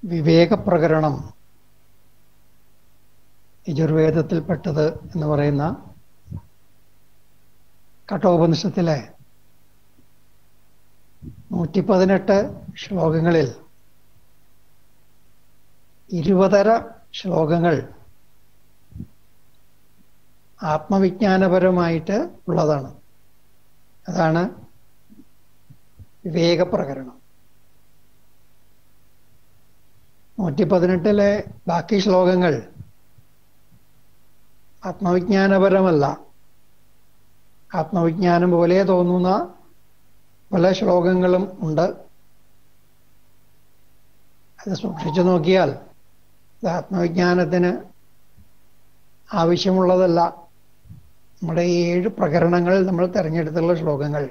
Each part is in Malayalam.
വിവേകപ്രകരണം യജുർവേദത്തിൽപ്പെട്ടത് എന്ന് പറയുന്ന കഠോപനിഷത്തിലെ നൂറ്റി പതിനെട്ട് ശ്ലോകങ്ങളിൽ ഇരുപതര ശ്ലോകങ്ങൾ ആത്മവിജ്ഞാനപരമായിട്ട് ഉള്ളതാണ് അതാണ് വിവേകപ്രകരണം നൂറ്റി പതിനെട്ടിലെ ബാക്കി ശ്ലോകങ്ങൾ ആത്മവിജ്ഞാനപരമല്ല ആത്മവിജ്ഞാനം പോലെ തോന്നുന്ന പല ശ്ലോകങ്ങളും ഉണ്ട് അത് സൂക്ഷിച്ചു നോക്കിയാൽ ഇത് ആത്മവിജ്ഞാനത്തിന് ആവശ്യമുള്ളതല്ല നമ്മുടെ ഈ ഏഴ് പ്രകരണങ്ങൾ നമ്മൾ തിരഞ്ഞെടുത്തുള്ള ശ്ലോകങ്ങൾ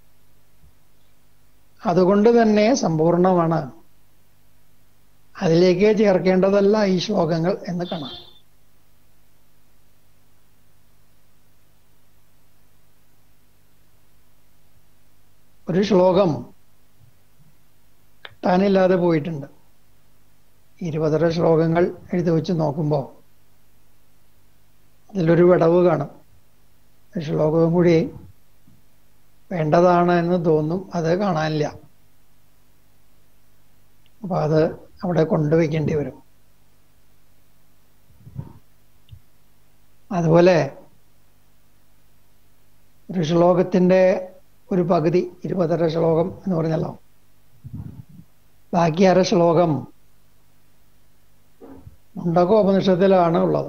അതുകൊണ്ട് തന്നെ സമ്പൂർണമാണ് അതിലേക്ക് ചേർക്കേണ്ടതല്ല ഈ ശ്ലോകങ്ങൾ എന്ന് കാണാം ഒരു ശ്ലോകം കിട്ടാനില്ലാതെ പോയിട്ടുണ്ട് ഇരുപതര ശ്ലോകങ്ങൾ എഴുതി വെച്ച് നോക്കുമ്പോൾ അതിലൊരു വിടവ് കാണും ഒരു ശ്ലോകവും കൂടി വേണ്ടതാണ് എന്ന് തോന്നും അത് കാണാനില്ല അപ്പൊ അത് അവിടെ കൊണ്ടുവയ്ക്കേണ്ടി വരും അതുപോലെ ഒരു ശ്ലോകത്തിന്റെ ഒരു പകുതി ഇരുപതര ശ്ലോകം എന്ന് പറഞ്ഞല്ലോ ബാക്കി അര ശ്ലോകം മുണ്ടകോപനിഷത്തിലാണ് ഉള്ളത്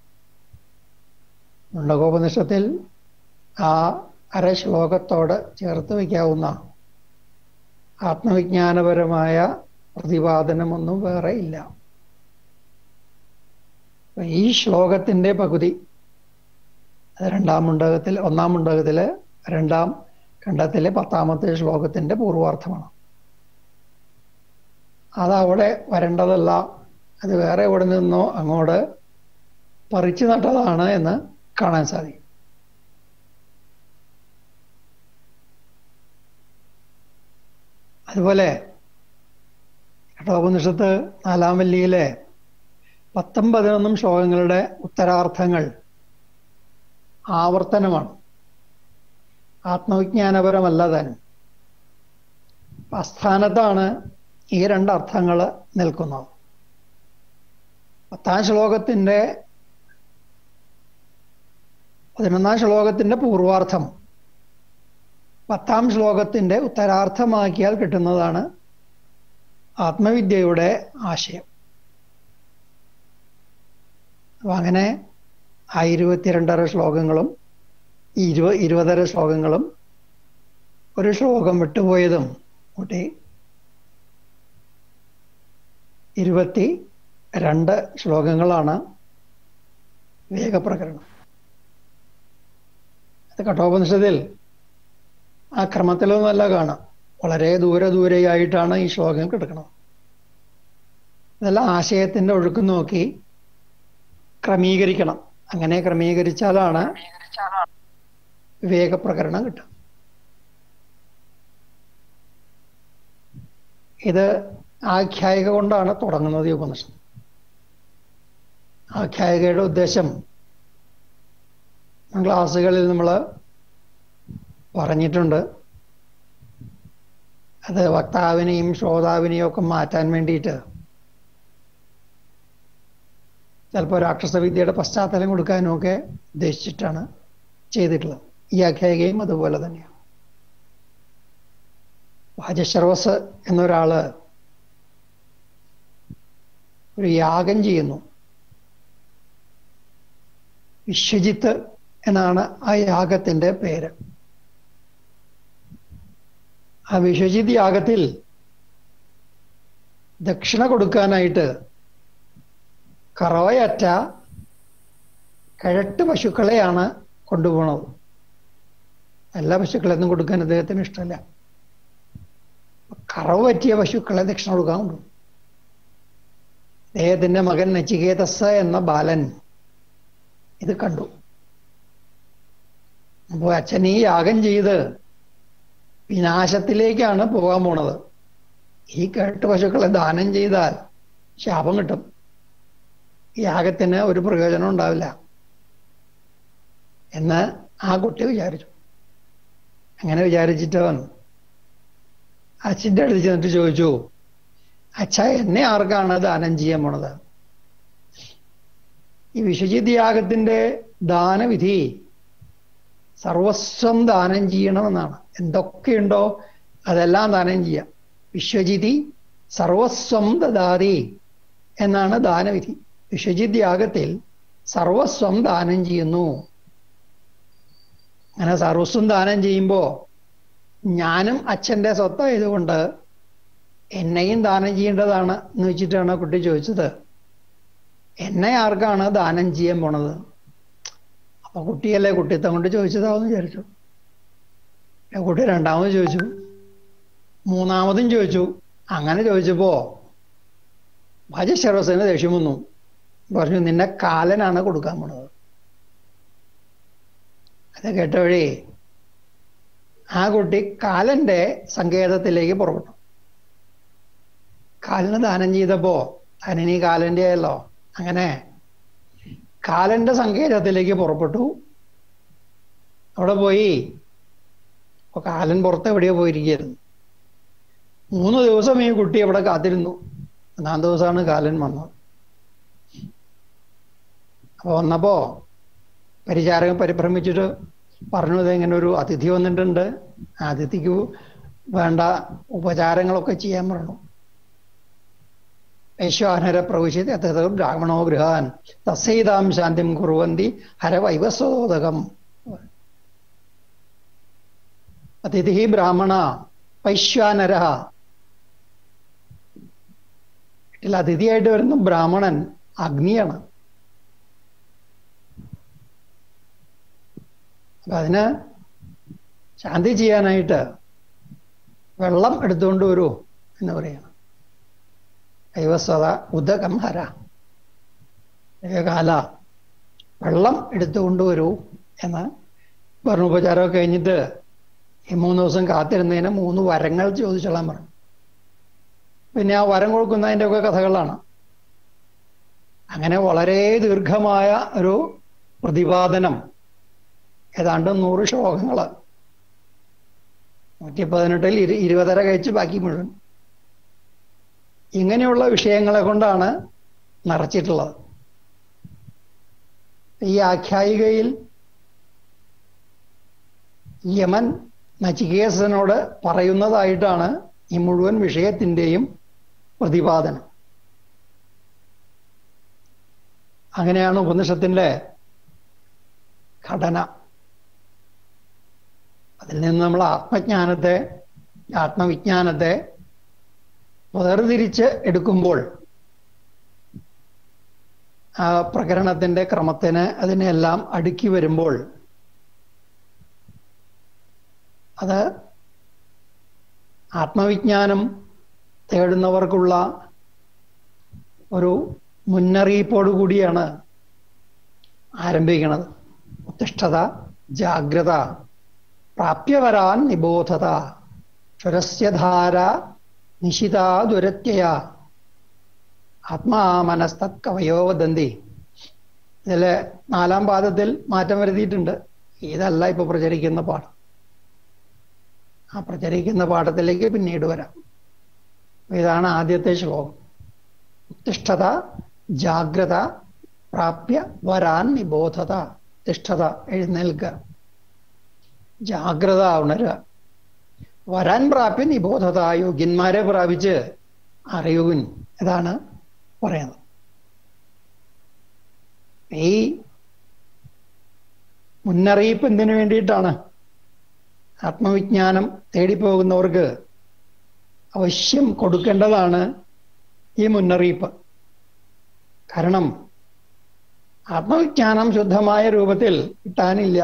മുണ്ടകോപനിഷത്തിൽ ആ അര ശ്ലോകത്തോട് ചേർത്ത് വയ്ക്കാവുന്ന ആത്മവിജ്ഞാനപരമായ പ്രതിപാദനമൊന്നും വേറെ ഇല്ല ഈ ശ്ലോകത്തിന്റെ പകുതി അത് രണ്ടാം മുണ്ടകത്തിൽ ഒന്നാം മുണ്ടകത്തിലെ രണ്ടാം ഖണ്ഡത്തിലെ പത്താമത്തെ ശ്ലോകത്തിന്റെ പൂർവാർത്ഥമാണ് അത് അവിടെ വരേണ്ടതല്ല അത് വേറെ എവിടെ നിന്നോ അങ്ങോട്ട് പറിച്ചു നട്ടതാണ് എന്ന് കാണാൻ സാധിക്കും അതുപോലെ കഠോപനിഷത്ത് നാലാം വല്ലിയിലെ പത്തും പതിനൊന്നും ശ്ലോകങ്ങളുടെ ഉത്തരാർത്ഥങ്ങൾ ആവർത്തനമാണ് ആത്മവിജ്ഞാനപരമല്ല താനും അസ്ഥാനത്താണ് ഈ രണ്ടർത്ഥങ്ങൾ നിൽക്കുന്നത് പത്താം ശ്ലോകത്തിന്റെ പതിനൊന്നാം ശ്ലോകത്തിന്റെ പൂർവാർത്ഥം പത്താം ശ്ലോകത്തിന്റെ ഉത്തരാർത്ഥമാക്കിയാൽ കിട്ടുന്നതാണ് ആത്മവിദ്യയുടെ ആശയം അപ്പൊ അങ്ങനെ ആ ഇരുപത്തിരണ്ടര ശ്ലോകങ്ങളും ഈ ഇരുപ ഇരുപതര ശ്ലോകങ്ങളും ഒരു ശ്ലോകം വിട്ടുപോയതും കൂട്ടി ഇരുപത്തി രണ്ട് ശ്ലോകങ്ങളാണ് വേഗപ്രകരണം അത് കഠോപനിഷത്തിൽ ആ ക്രമത്തിലൊന്നല്ല കാണാം വളരെ ദൂരെ ദൂരെയായിട്ടാണ് ഈ ശ്ലോകം കിടക്കുന്നത് ഇതെല്ലാം ആശയത്തിന്റെ ഒഴുക്ക് നോക്കി ക്രമീകരിക്കണം അങ്ങനെ ക്രമീകരിച്ചാലാണ് വിവേകപ്രകരണം കിട്ടും ഇത് ആഖ്യായിക കൊണ്ടാണ് തുടങ്ങുന്നത് ഈ ഉപനിഷത്ത് ആഖ്യായികയുടെ ഉദ്ദേശം ക്ലാസ്സുകളിൽ നമ്മൾ പറഞ്ഞിട്ടുണ്ട് അത് വക്താവിനെയും ശ്രോതാവിനെയും ഒക്കെ മാറ്റാൻ വേണ്ടിയിട്ട് ചിലപ്പോൾ രാക്ഷസവിദ്യയുടെ പശ്ചാത്തലം കൊടുക്കാനും ഒക്കെ ഉദ്ദേശിച്ചിട്ടാണ് ചെയ്തിട്ടുള്ളത് ഈ ആഖ്യായികയും അതുപോലെ തന്നെയാണ് വാജശ്രവസ് എന്നൊരാള് ഒരു യാഗം ചെയ്യുന്നു വിശ്വജിത്ത് എന്നാണ് ആ യാഗത്തിന്റെ പേര് ആ വിശ്വജിത് യാഗത്തിൽ ദക്ഷിണ കൊടുക്കാനായിട്ട് കറവയറ്റ കിഴട്ട് പശുക്കളെയാണ് കൊണ്ടുപോണത് എല്ലാ പശുക്കളെയൊന്നും കൊടുക്കാൻ അദ്ദേഹത്തിന് ഇഷ്ടമല്ല കറവ് പറ്റിയ പശുക്കളെ ദക്ഷിണ കൊടുക്കാൻ കൊണ്ടു അദ്ദേഹത്തിന്റെ മകൻ നച്ചികേതസ് എന്ന ബാലൻ ഇത് കണ്ടു അപ്പോൾ അച്ഛൻ ഈ യാഗം ചെയ്ത് വിനാശത്തിലേക്കാണ് പോകാൻ പോണത് ഈ കേട്ട് പശുക്കളെ ദാനം ചെയ്താൽ ശാപം കിട്ടും യാഗത്തിന് ഒരു പ്രയോജനം ഉണ്ടാവില്ല എന്ന് ആ കുട്ടി വിചാരിച്ചു അങ്ങനെ വിചാരിച്ചിട്ട് വന്നു അച്ഛൻ്റെ അടുത്ത് ചെന്നിട്ട് ചോദിച്ചു അച്ഛ എന്നെ ആർക്കാണ് ദാനം ചെയ്യാൻ പോണത് ഈ വിശ്വജിത് യാഗത്തിന്റെ ദാനവിധി സർവസ്വം ദാനം ചെയ്യണമെന്നാണ് എന്തൊക്കെയുണ്ടോ അതെല്ലാം ദാനം ചെയ്യാം വിശ്വജിതി സർവസ്വം ദദാതി എന്നാണ് ദാനവിധി വിശ്വജിത് യാഗത്തിൽ സർവസ്വം ദാനം ചെയ്യുന്നു അങ്ങനെ സർവസ്വം ദാനം ചെയ്യുമ്പോൾ ഞാനും അച്ഛൻ്റെ സ്വത്തായതുകൊണ്ട് എന്നെയും ദാനം ചെയ്യേണ്ടതാണ് എന്ന് വെച്ചിട്ടാണ് ആ കുട്ടി ചോദിച്ചത് എന്നെ ആർക്കാണ് ദാനം ചെയ്യാൻ പോണത് അപ്പൊ കുട്ടിയല്ലേ കുട്ടിത്തം കൊണ്ട് ചോദിച്ചതാവെന്ന് വിചാരിച്ചു കുട്ടി രണ്ടാമത് ചോദിച്ചു മൂന്നാമതും ചോദിച്ചു അങ്ങനെ ചോദിച്ചപ്പോ ഭജശർവസന് ദേഷ്യം വന്നു പറഞ്ഞു നിന്നെ കാലനാണ് കൊടുക്കാൻ പോണത് അത് കേട്ട വഴി ആ കുട്ടി കാലന്റെ സങ്കേതത്തിലേക്ക് പുറപ്പെട്ടു കാലിന് ദാനം ചെയ്തപ്പോ അതിനി കാലന്റെ ആയല്ലോ അങ്ങനെ കാലന്റെ സങ്കേതത്തിലേക്ക് പുറപ്പെട്ടു അവിടെ പോയി അപ്പൊ കാലൻ പുറത്ത് എവിടെയോ പോയിരിക്കുന്നു മൂന്ന് ദിവസം ഈ കുട്ടി അവിടെ കാത്തിരുന്നു ഒന്നാം ദിവസമാണ് കാലൻ വന്നത് അപ്പൊ വന്നപ്പോ പരിചാരകൻ പരിഭ്രമിച്ചിട്ട് പറഞ്ഞു ഇത് ഇങ്ങനെ ഒരു അതിഥി വന്നിട്ടുണ്ട് ആ അതിഥിക്ക് വേണ്ട ഉപചാരങ്ങളൊക്കെ ചെയ്യാൻ പറഞ്ഞു വൈശ്വാനര പ്രവിശിത് അത്തത് ബ്രാഹ്മണോ ഗൃഹാൻ തസ്സൈതാം ശാന്തിം കുറുവന്തി ഹരവൈവസ്വതോദകം അതിഥി ബ്രാഹ്മണ വൈശ്വാനര വീട്ടിൽ അതിഥിയായിട്ട് വരുന്ന ബ്രാഹ്മണൻ അഗ്നിയാണ് അപ്പൊ അതിന് ശാന്തി ചെയ്യാനായിട്ട് വെള്ളം എടുത്തുകൊണ്ട് വരൂ എന്ന് പറയണം ദൈവസ്വത ഉദകം ഹര കാല വെള്ളം എടുത്തുകൊണ്ട് വരൂ എന്ന് പറഞ്ഞു ഉപചാരമൊക്കെ കഴിഞ്ഞിട്ട് ഈ മൂന്ന് ദിവസം കാത്തിരുന്നതിന് മൂന്ന് വരങ്ങൾ ചോദിച്ചോളാൻ പറഞ്ഞു പിന്നെ ആ വരം കൊടുക്കുന്നതിൻ്റെ ഒക്കെ കഥകളാണ് അങ്ങനെ വളരെ ദീർഘമായ ഒരു പ്രതിപാദനം ഏതാണ്ട് നൂറ് ശ്ലോകങ്ങൾ നൂറ്റി പതിനെട്ടിൽ ഇരു ഇരുപതര കഴിച്ച് ബാക്കി മുഴുവൻ ഇങ്ങനെയുള്ള വിഷയങ്ങളെ കൊണ്ടാണ് നിറച്ചിട്ടുള്ളത് ഈ ആഖ്യായികയിൽ യമൻ നചികേസനോട് പറയുന്നതായിട്ടാണ് ഈ മുഴുവൻ വിഷയത്തിൻ്റെയും പ്രതിപാദനം അങ്ങനെയാണ് ഉപനിഷത്തിൻ്റെ ഘടന അതിൽ നിന്ന് നമ്മൾ ആത്മജ്ഞാനത്തെ ആത്മവിജ്ഞാനത്തെ വേർതിരിച്ച് എടുക്കുമ്പോൾ ആ പ്രകരണത്തിന്റെ ക്രമത്തിന് അതിനെല്ലാം അടുക്കി വരുമ്പോൾ അത് ആത്മവിജ്ഞാനം തേടുന്നവർക്കുള്ള ഒരു മുന്നറിയിപ്പോടു കൂടിയാണ് ആരംഭിക്കുന്നത് ഉത്തിഷ്ഠത ജാഗ്രത പ്രാപ്യവരാൻ നിബോധത ക്ഷുരസ്യധാര നിശിതാ ദുരത്യയ ആത്മാമനസ്തത് കവയോ വദന്തി ഇതിലെ നാലാം പാദത്തിൽ മാറ്റം വരുത്തിയിട്ടുണ്ട് ഇതല്ല ഇപ്പൊ പ്രചരിക്കുന്ന പാഠം ആ പ്രചരിക്കുന്ന പാഠത്തിലേക്ക് പിന്നീട് വരാം ഇതാണ് ആദ്യത്തെ ശ്ലോകം ഉത്തിഷ്ഠത ജാഗ്രത പ്രാപ്യ വരാൻ നിബോധത തിഷ്ഠത എഴുന്നേൽക്കുക ജാഗ്രത ഉണരുക വരാൻ പ്രാപ്യ നിബോധത യോഗ്യന്മാരെ പ്രാപിച്ച് അറിയുവിൻ ഇതാണ് പറയുന്നത് ഈ മുന്നറിയിപ്പ് എന്തിനു വേണ്ടിയിട്ടാണ് ആത്മവിജ്ഞാനം തേടിപ്പോകുന്നവർക്ക് അവശ്യം കൊടുക്കേണ്ടതാണ് ഈ മുന്നറിയിപ്പ് കാരണം ആത്മവിജ്ഞാനം ശുദ്ധമായ രൂപത്തിൽ കിട്ടാനില്ല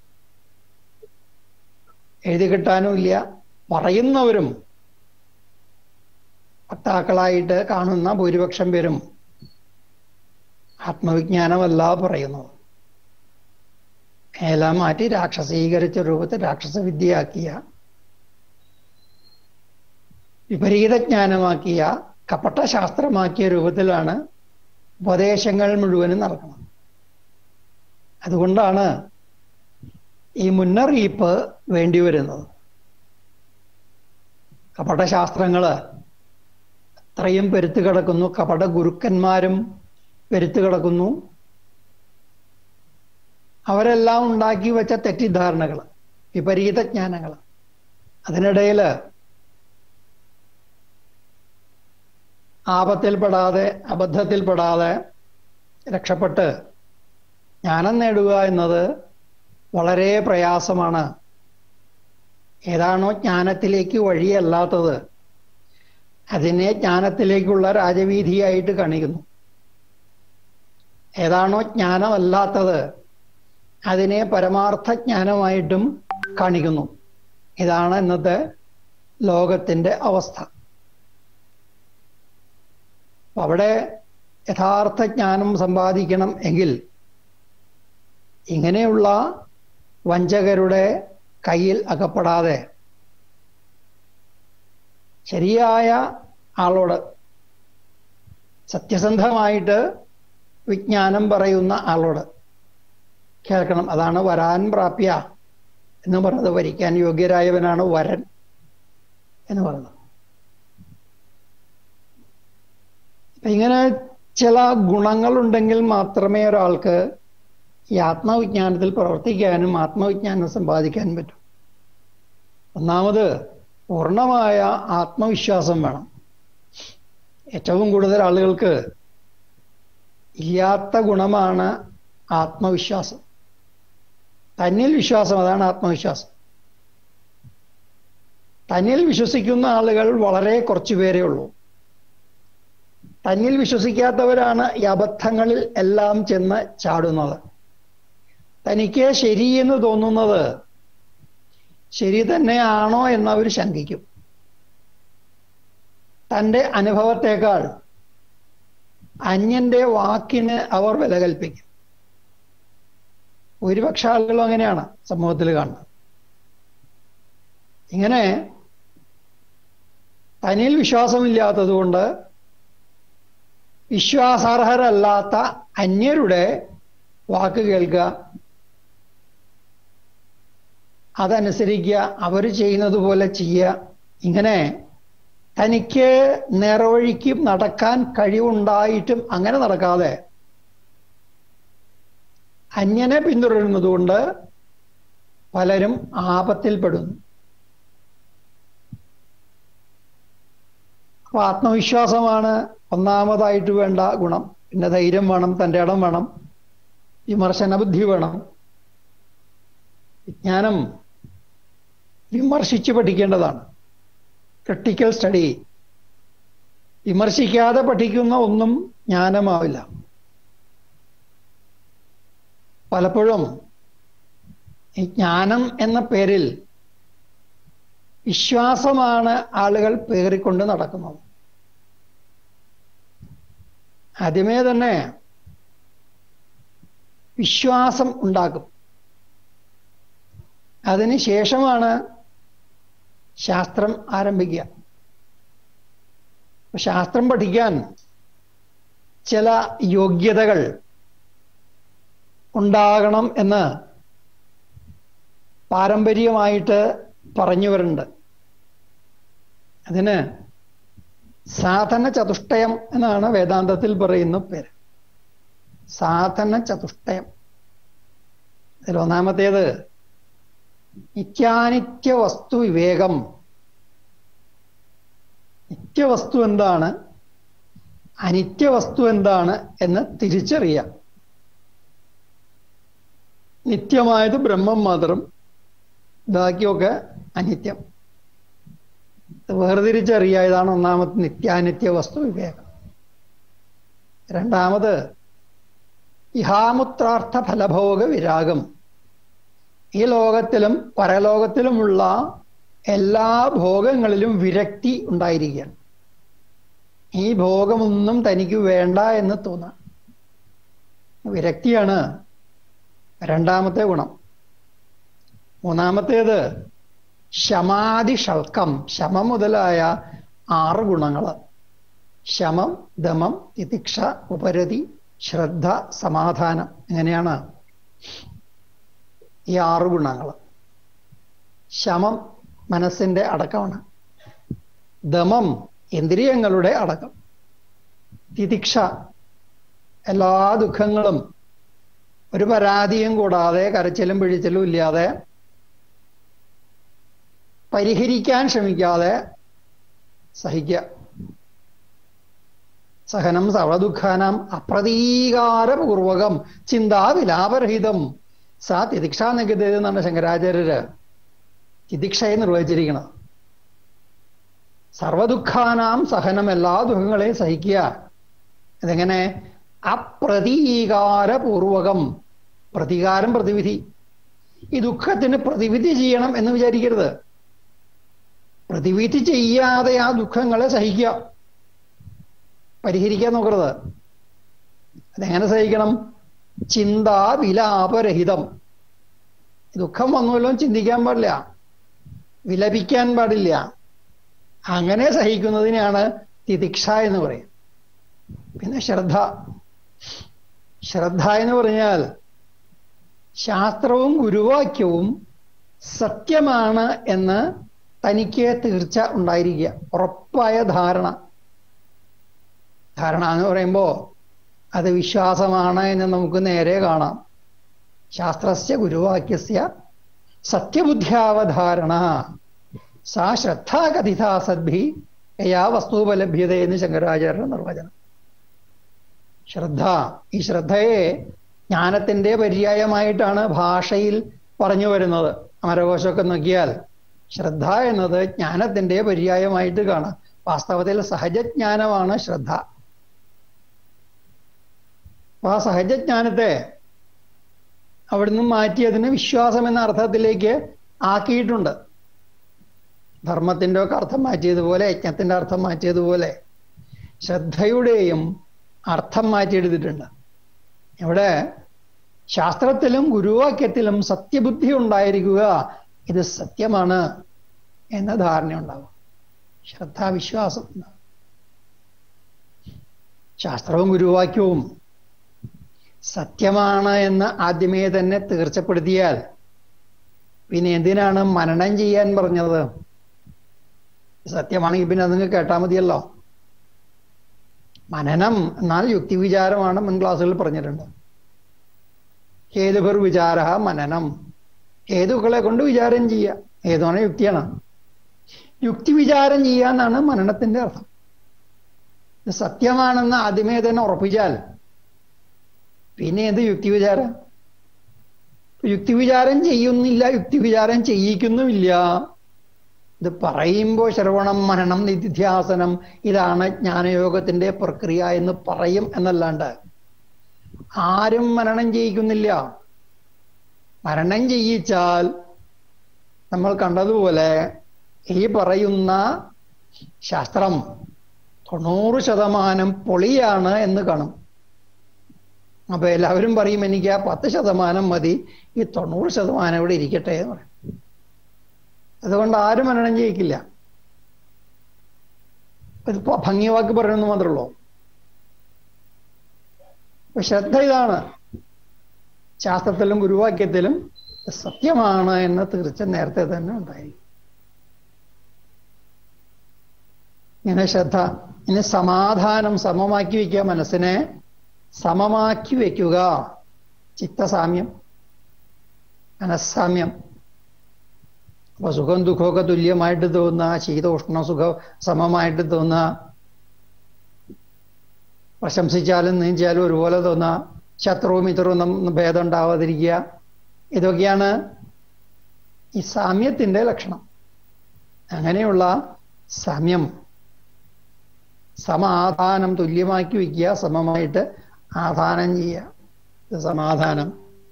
എഴുതി കിട്ടാനും ഇല്ല പറയുന്നവരും വക്താക്കളായിട്ട് കാണുന്ന ഭൂരിപക്ഷം പേരും ആത്മവിജ്ഞാനമല്ല പറയുന്നത് എല്ലാം മാറ്റി രാക്ഷസീകരിച്ച രൂപത്തിൽ രാക്ഷസവിദ്യയാക്കിയ വിപരീത ജ്ഞാനമാക്കിയ കപട്ട ശാസ്ത്രമാക്കിയ രൂപത്തിലാണ് ഉപദേശങ്ങൾ മുഴുവനും നടക്കുന്നത് അതുകൊണ്ടാണ് ഈ മുന്നറിയിപ്പ് വേണ്ടി വരുന്നത് കപടശാസ്ത്രങ്ങള് അത്രയും പെരുത്തു കിടക്കുന്നു കപട ഗുരുക്കന്മാരും പെരുത്തു കിടക്കുന്നു അവരെല്ലാം ഉണ്ടാക്കി വെച്ച തെറ്റിദ്ധാരണകൾ വിപരീത ജ്ഞാനങ്ങൾ അതിനിടയിൽ ആപത്തിൽപ്പെടാതെ അബദ്ധത്തിൽപ്പെടാതെ രക്ഷപ്പെട്ട് ജ്ഞാനം നേടുക എന്നത് വളരെ പ്രയാസമാണ് ഏതാണോ ജ്ഞാനത്തിലേക്ക് വഴിയല്ലാത്തത് അതിനെ ജ്ഞാനത്തിലേക്കുള്ള രാജവീതിയായിട്ട് കാണിക്കുന്നു ഏതാണോ ജ്ഞാനമല്ലാത്തത് അതിനെ പരമാർത്ഥ ജ്ഞാനമായിട്ടും കാണിക്കുന്നു ഇതാണ് ഇന്നത്തെ ലോകത്തിന്റെ അവസ്ഥ അപ്പൊ അവിടെ യഥാർത്ഥ ജ്ഞാനം സമ്പാദിക്കണം എങ്കിൽ ഇങ്ങനെയുള്ള വഞ്ചകരുടെ കയ്യിൽ അകപ്പെടാതെ ശരിയായ ആളോട് സത്യസന്ധമായിട്ട് വിജ്ഞാനം പറയുന്ന ആളോട് കേൾക്കണം അതാണ് വരാൻ പ്രാപ്യ എന്ന് പറയുന്നത് വരിക്കാൻ യോഗ്യരായവനാണ് വരൻ എന്ന് പറയുന്നത് അപ്പൊ ഇങ്ങനെ ചില ഗുണങ്ങളുണ്ടെങ്കിൽ മാത്രമേ ഒരാൾക്ക് ഈ ആത്മവിജ്ഞാനത്തിൽ പ്രവർത്തിക്കാനും ആത്മവിജ്ഞാനം സമ്പാദിക്കാനും പറ്റും ഒന്നാമത് പൂർണ്ണമായ ആത്മവിശ്വാസം വേണം ഏറ്റവും കൂടുതൽ ആളുകൾക്ക് ഇല്ലാത്ത ഗുണമാണ് ആത്മവിശ്വാസം തന്നിൽ വിശ്വാസം അതാണ് ആത്മവിശ്വാസം തന്നിൽ വിശ്വസിക്കുന്ന ആളുകൾ വളരെ കുറച്ചു പേരേ ഉള്ളൂ തന്നിൽ വിശ്വസിക്കാത്തവരാണ് ഈ അബദ്ധങ്ങളിൽ എല്ലാം ചെന്ന് ചാടുന്നത് തനിക്ക് ശരിയെന്ന് തോന്നുന്നത് ശരി തന്നെയാണോ എന്നവർ ശങ്കിക്കും തൻ്റെ അനുഭവത്തെക്കാൾ അന്യന്റെ വാക്കിന് അവർ വില കൽപ്പിക്കും ഭൂരിപക്ഷ ആളുകളും അങ്ങനെയാണ് സമൂഹത്തിൽ കാണുന്നത് ഇങ്ങനെ തനിൽ വിശ്വാസമില്ലാത്തത് കൊണ്ട് വിശ്വാസാർഹരല്ലാത്ത അന്യരുടെ വാക്ക് കേൾക്കുക അതനുസരിക്കുക അവർ ചെയ്യുന്നത് പോലെ ചെയ്യുക ഇങ്ങനെ തനിക്ക് നേർവഴിക്ക് നടക്കാൻ കഴിവുണ്ടായിട്ടും അങ്ങനെ നടക്കാതെ അന്യനെ പിന്തുടരുന്നത് കൊണ്ട് പലരും ആപത്തിൽപ്പെടുന്നു അപ്പൊ ആത്മവിശ്വാസമാണ് ഒന്നാമതായിട്ട് വേണ്ട ഗുണം പിന്നെ ധൈര്യം വേണം തൻ്റെ ഇടം വേണം വിമർശന ബുദ്ധി വേണം വിജ്ഞാനം വിമർശിച്ച് പഠിക്കേണ്ടതാണ് ക്രിട്ടിക്കൽ സ്റ്റഡി വിമർശിക്കാതെ പഠിക്കുന്ന ഒന്നും ജ്ഞാനമാവില്ല പലപ്പോഴും ഈ ജ്ഞാനം എന്ന പേരിൽ വിശ്വാസമാണ് ആളുകൾ പേറിക്കൊണ്ട് നടക്കുന്നത് ആദ്യമേ തന്നെ വിശ്വാസം ഉണ്ടാക്കും അതിന് ശേഷമാണ് ശാസ്ത്രം ആരംഭിക്കുക ശാസ്ത്രം പഠിക്കാൻ ചില യോഗ്യതകൾ ഉണ്ടാകണം എന്ന് പാരമ്പര്യമായിട്ട് പറഞ്ഞു വരുന്നുണ്ട് അതിന് സാധന ചതുഷ്ടയം എന്നാണ് വേദാന്തത്തിൽ പറയുന്ന പേര് സാധന ചതുഷ്ടയം അതിൽ ഒന്നാമത്തേത് നിത്യാനിത്യ വസ്തു വിവേകം നിത്യവസ്തു എന്താണ് അനിത്യവസ്തു എന്താണ് എന്ന് തിരിച്ചറിയാം നിത്യമായത് ബ്രഹ്മം മാത്രം ബാക്കിയൊക്കെ അനിത്യം വേർതിരിച്ചറിയുക ഇതാണ് ഒന്നാമത്തെ നിത്യാനിത്യ വസ്തു വിവേകം രണ്ടാമത് ഇഹാമുത്രാർത്ഥ ഫലഭോഗ വിരാഗം ഈ ലോകത്തിലും പരലോകത്തിലുമുള്ള എല്ലാ ഭോഗങ്ങളിലും വിരക്തി ഉണ്ടായിരിക്കുകയാണ് ഈ ഭോഗമൊന്നും തനിക്ക് വേണ്ട എന്ന് തോന്നാം വിരക്തിയാണ് രണ്ടാമത്തെ ഗുണം മൂന്നാമത്തേത് ശമാതി ഷൽക്കം ശമ മുതലായ ആറ് ഗുണങ്ങൾ ശമം ദമം തിതിക്ഷ ഉപരതി ശ്രദ്ധ സമാധാനം ഇങ്ങനെയാണ് ഈ ആറ് ഗുണങ്ങൾ ശമം മനസ്സിന്റെ അടക്കമാണ് ദമം ഇന്ദ്രിയങ്ങളുടെ അടക്കം തിതിക്ഷ എല്ലാ ദുഃഖങ്ങളും ഒരു പരാതിയും കൂടാതെ കരച്ചിലും പിഴിച്ചിലും ഇല്ലാതെ പരിഹരിക്കാൻ ശ്രമിക്കാതെ സഹിക്കുക സഹനം സർവദുഃഖാനാം അപ്രതീകാരപൂർവകം ചിന്താവിലാപരഹിതം സാ തിദിക്ഷ നിഗതി എന്നാണ് ശങ്കരാചാര്യര് തിദിക്ഷയെ നിർവഹിച്ചിരിക്കുന്നത് സർവദുഃഖാനാം സഹനം എല്ലാ ദുഃഖങ്ങളെയും സഹിക്കുക ഇതെങ്ങനെ അപ്രതീകാരപൂർവകം പ്രതികാരം പ്രതിവിധി ഈ ദുഃഖത്തിന് പ്രതിവിധി ചെയ്യണം എന്ന് വിചാരിക്കരുത് പ്രതിവിധി ചെയ്യാതെ ആ ദുഃഖങ്ങളെ സഹിക്കുക പരിഹരിക്കാൻ നോക്കരുത് അതെങ്ങനെ സഹിക്കണം ചിന്താവിലാപരഹിതം ദുഃഖം വന്നുവല്ലോ ചിന്തിക്കാൻ പാടില്ല വിലപിക്കാൻ പാടില്ല അങ്ങനെ സഹിക്കുന്നതിനാണ് തിതിക്ഷ എന്ന് പറയും പിന്നെ ശ്രദ്ധ ശ്രദ്ധ എന്ന് പറഞ്ഞാൽ ശാസ്ത്രവും ഗുരുവാക്യവും സത്യമാണ് എന്ന് തനിക്ക് തീർച്ച ഉണ്ടായിരിക്കുക ഉറപ്പായ ധാരണ ധാരണ എന്ന് പറയുമ്പോൾ അത് വിശ്വാസമാണ് എന്ന് നമുക്ക് നേരെ കാണാം ശാസ്ത്രസ്യ ഗുരുവാക്യസ്യ സത്യബുദ്ധ്യാവധാരണ സാ ശ്രദ്ധാകഥിത സദ്ഭി യയാ വസ്തുപലഭ്യത എന്ന് ശങ്കരാചാര്യ നിർവചനം ശ്രദ്ധ ഈ ശ്രദ്ധയെ ജ്ഞാനത്തിന്റെ പര്യായമായിട്ടാണ് ഭാഷയിൽ പറഞ്ഞു വരുന്നത് അമരകോശമൊക്കെ നോക്കിയാൽ ശ്രദ്ധ എന്നത് ജ്ഞാനത്തിന്റെ പര്യായമായിട്ട് കാണാം വാസ്തവത്തിൽ സഹജജ്ഞാനമാണ് ശ്രദ്ധ അപ്പൊ ആ സഹജജ്ഞാനത്തെ അവിടുന്ന് മാറ്റി അതിന് വിശ്വാസം എന്ന അർത്ഥത്തിലേക്ക് ആക്കിയിട്ടുണ്ട് ധർമ്മത്തിൻ്റെ ഒക്കെ അർത്ഥം മാറ്റിയതുപോലെ യജ്ഞത്തിന്റെ അർത്ഥം മാറ്റിയതുപോലെ ശ്രദ്ധയുടെയും അർത്ഥം മാറ്റിയെടുത്തിട്ടുണ്ട് ഇവിടെ ശാസ്ത്രത്തിലും ഗുരുവാക്യത്തിലും സത്യബുദ്ധി ഉണ്ടായിരിക്കുക ഇത് സത്യമാണ് എന്ന ധാരണ ഉണ്ടാവും ശ്രദ്ധാവിശ്വാസം ഉണ്ടാവും ശാസ്ത്രവും ഗുരുവാക്യവും സത്യമാണ് എന്ന് ആദ്യമേ തന്നെ തീർച്ചപ്പെടുത്തിയാൽ പിന്നെ എന്തിനാണ് മനനം ചെയ്യാൻ പറഞ്ഞത് സത്യമാണെങ്കിൽ പിന്നെ അത് കേട്ടാൽ മതിയല്ലോ മനനം എന്നാൽ യുക്തിവിചാരമാണ് മുൻ ക്ലാസ്സുകളിൽ പറഞ്ഞിട്ടുണ്ട് ഹേതുഭർ വിചാര മനനം ഹേതുക്കളെ കൊണ്ട് വിചാരം ചെയ്യുക ഏതാണ് യുക്തിയാണ് യുക്തി വിചാരം ചെയ്യാന്നാണ് മനനത്തിന്റെ അർത്ഥം ഇത് സത്യമാണെന്ന് ആദ്യമേ തന്നെ ഉറപ്പിച്ചാൽ പിന്നെ എന്ത് യുക്തിവിചാരം യുക്തിവിചാരം ചെയ്യുന്നില്ല യുക്തിവിചാരം ചെയ്യിക്കുന്നുമില്ല ഇത് പറയുമ്പോൾ ശ്രവണം മനനം നിധിധ്യാസനം ഇതാണ് ജ്ഞാനയോഗത്തിന്റെ പ്രക്രിയ എന്ന് പറയും എന്നല്ലാണ്ട് ആരും മരണം ചെയ്യിക്കുന്നില്ല മരണം ചെയ്യിച്ചാൽ നമ്മൾ കണ്ടതുപോലെ ഈ പറയുന്ന ശാസ്ത്രം തൊണ്ണൂറ് ശതമാനം പൊളിയാണ് എന്ന് കാണും അപ്പൊ എല്ലാവരും പറയും എനിക്ക് ആ പത്ത് ശതമാനം മതി ഈ തൊണ്ണൂറ് ശതമാനം ഇവിടെ ഇരിക്കട്ടെ എന്ന് പറയും അതുകൊണ്ട് ആരും മരണം ചെയ്യിക്കില്ല ഇതിപ്പോ ഭംഗിവാക്ക് പറയുന്നു മാത്രമേ അപ്പൊ ശ്രദ്ധ ഇതാണ് ശാസ്ത്രത്തിലും ഗുരുവാക്യത്തിലും സത്യമാണ് എന്ന് തീർച്ച നേരത്തെ തന്നെ ഉണ്ടായി ഇങ്ങനെ ശ്രദ്ധ ഇനി സമാധാനം സമമാക്കി വയ്ക്കുക മനസ്സിനെ സമമാക്കി വയ്ക്കുക ചിത്തസാമ്യം മനസ്സാമ്യം അപ്പൊ സുഖം ദുഃഖമൊക്കെ തുല്യമായിട്ട് തോന്നുക ശീതോഷ്ണ സുഖം സമമായിട്ട് തോന്നുക പ്രശംസിച്ചാലും നീഞ്ചാലും ഒരുപോലെ തോന്നുക ശത്രുവും ഇത്തരവും ഭേദം ഉണ്ടാവാതിരിക്കുക ഇതൊക്കെയാണ് ഈ സാമ്യത്തിന്റെ ലക്ഷണം അങ്ങനെയുള്ള സാമ്യം സമാധാനം തുല്യമാക്കി വയ്ക്കുക സമമായിട്ട് ആധാനം ചെയ്യുക ഇത് സമാധാനം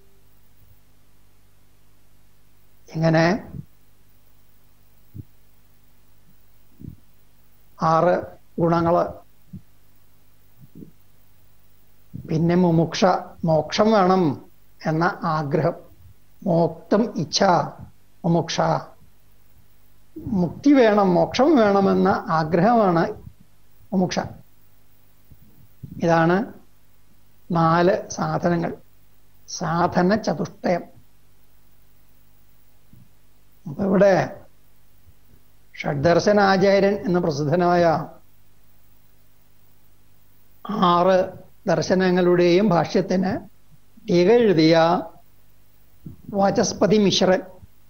ഇങ്ങനെ ആറ് ഗുണങ്ങള് പിന്നെ മുമുക്ഷ മോക്ഷം വേണം എന്ന ആഗ്രഹം മോക്തം ഇച്ഛ മുമുക്ഷ മുക്തി വേണം മോക്ഷം വേണമെന്ന ആഗ്രഹമാണ് മുമുക്ഷ ഇതാണ് നാല് സാധനങ്ങൾ സാധന ചതുഷ്ടയം അപ്പൊ ഇവിടെ ഷഡ്ദർശനാചാര്യൻ എന്ന പ്രസിദ്ധനായ ആറ് ദർശനങ്ങളുടെയും ഭാഷ്യത്തിന് ടീക എഴുതിയ വാചസ്പതി മിശ്രൻ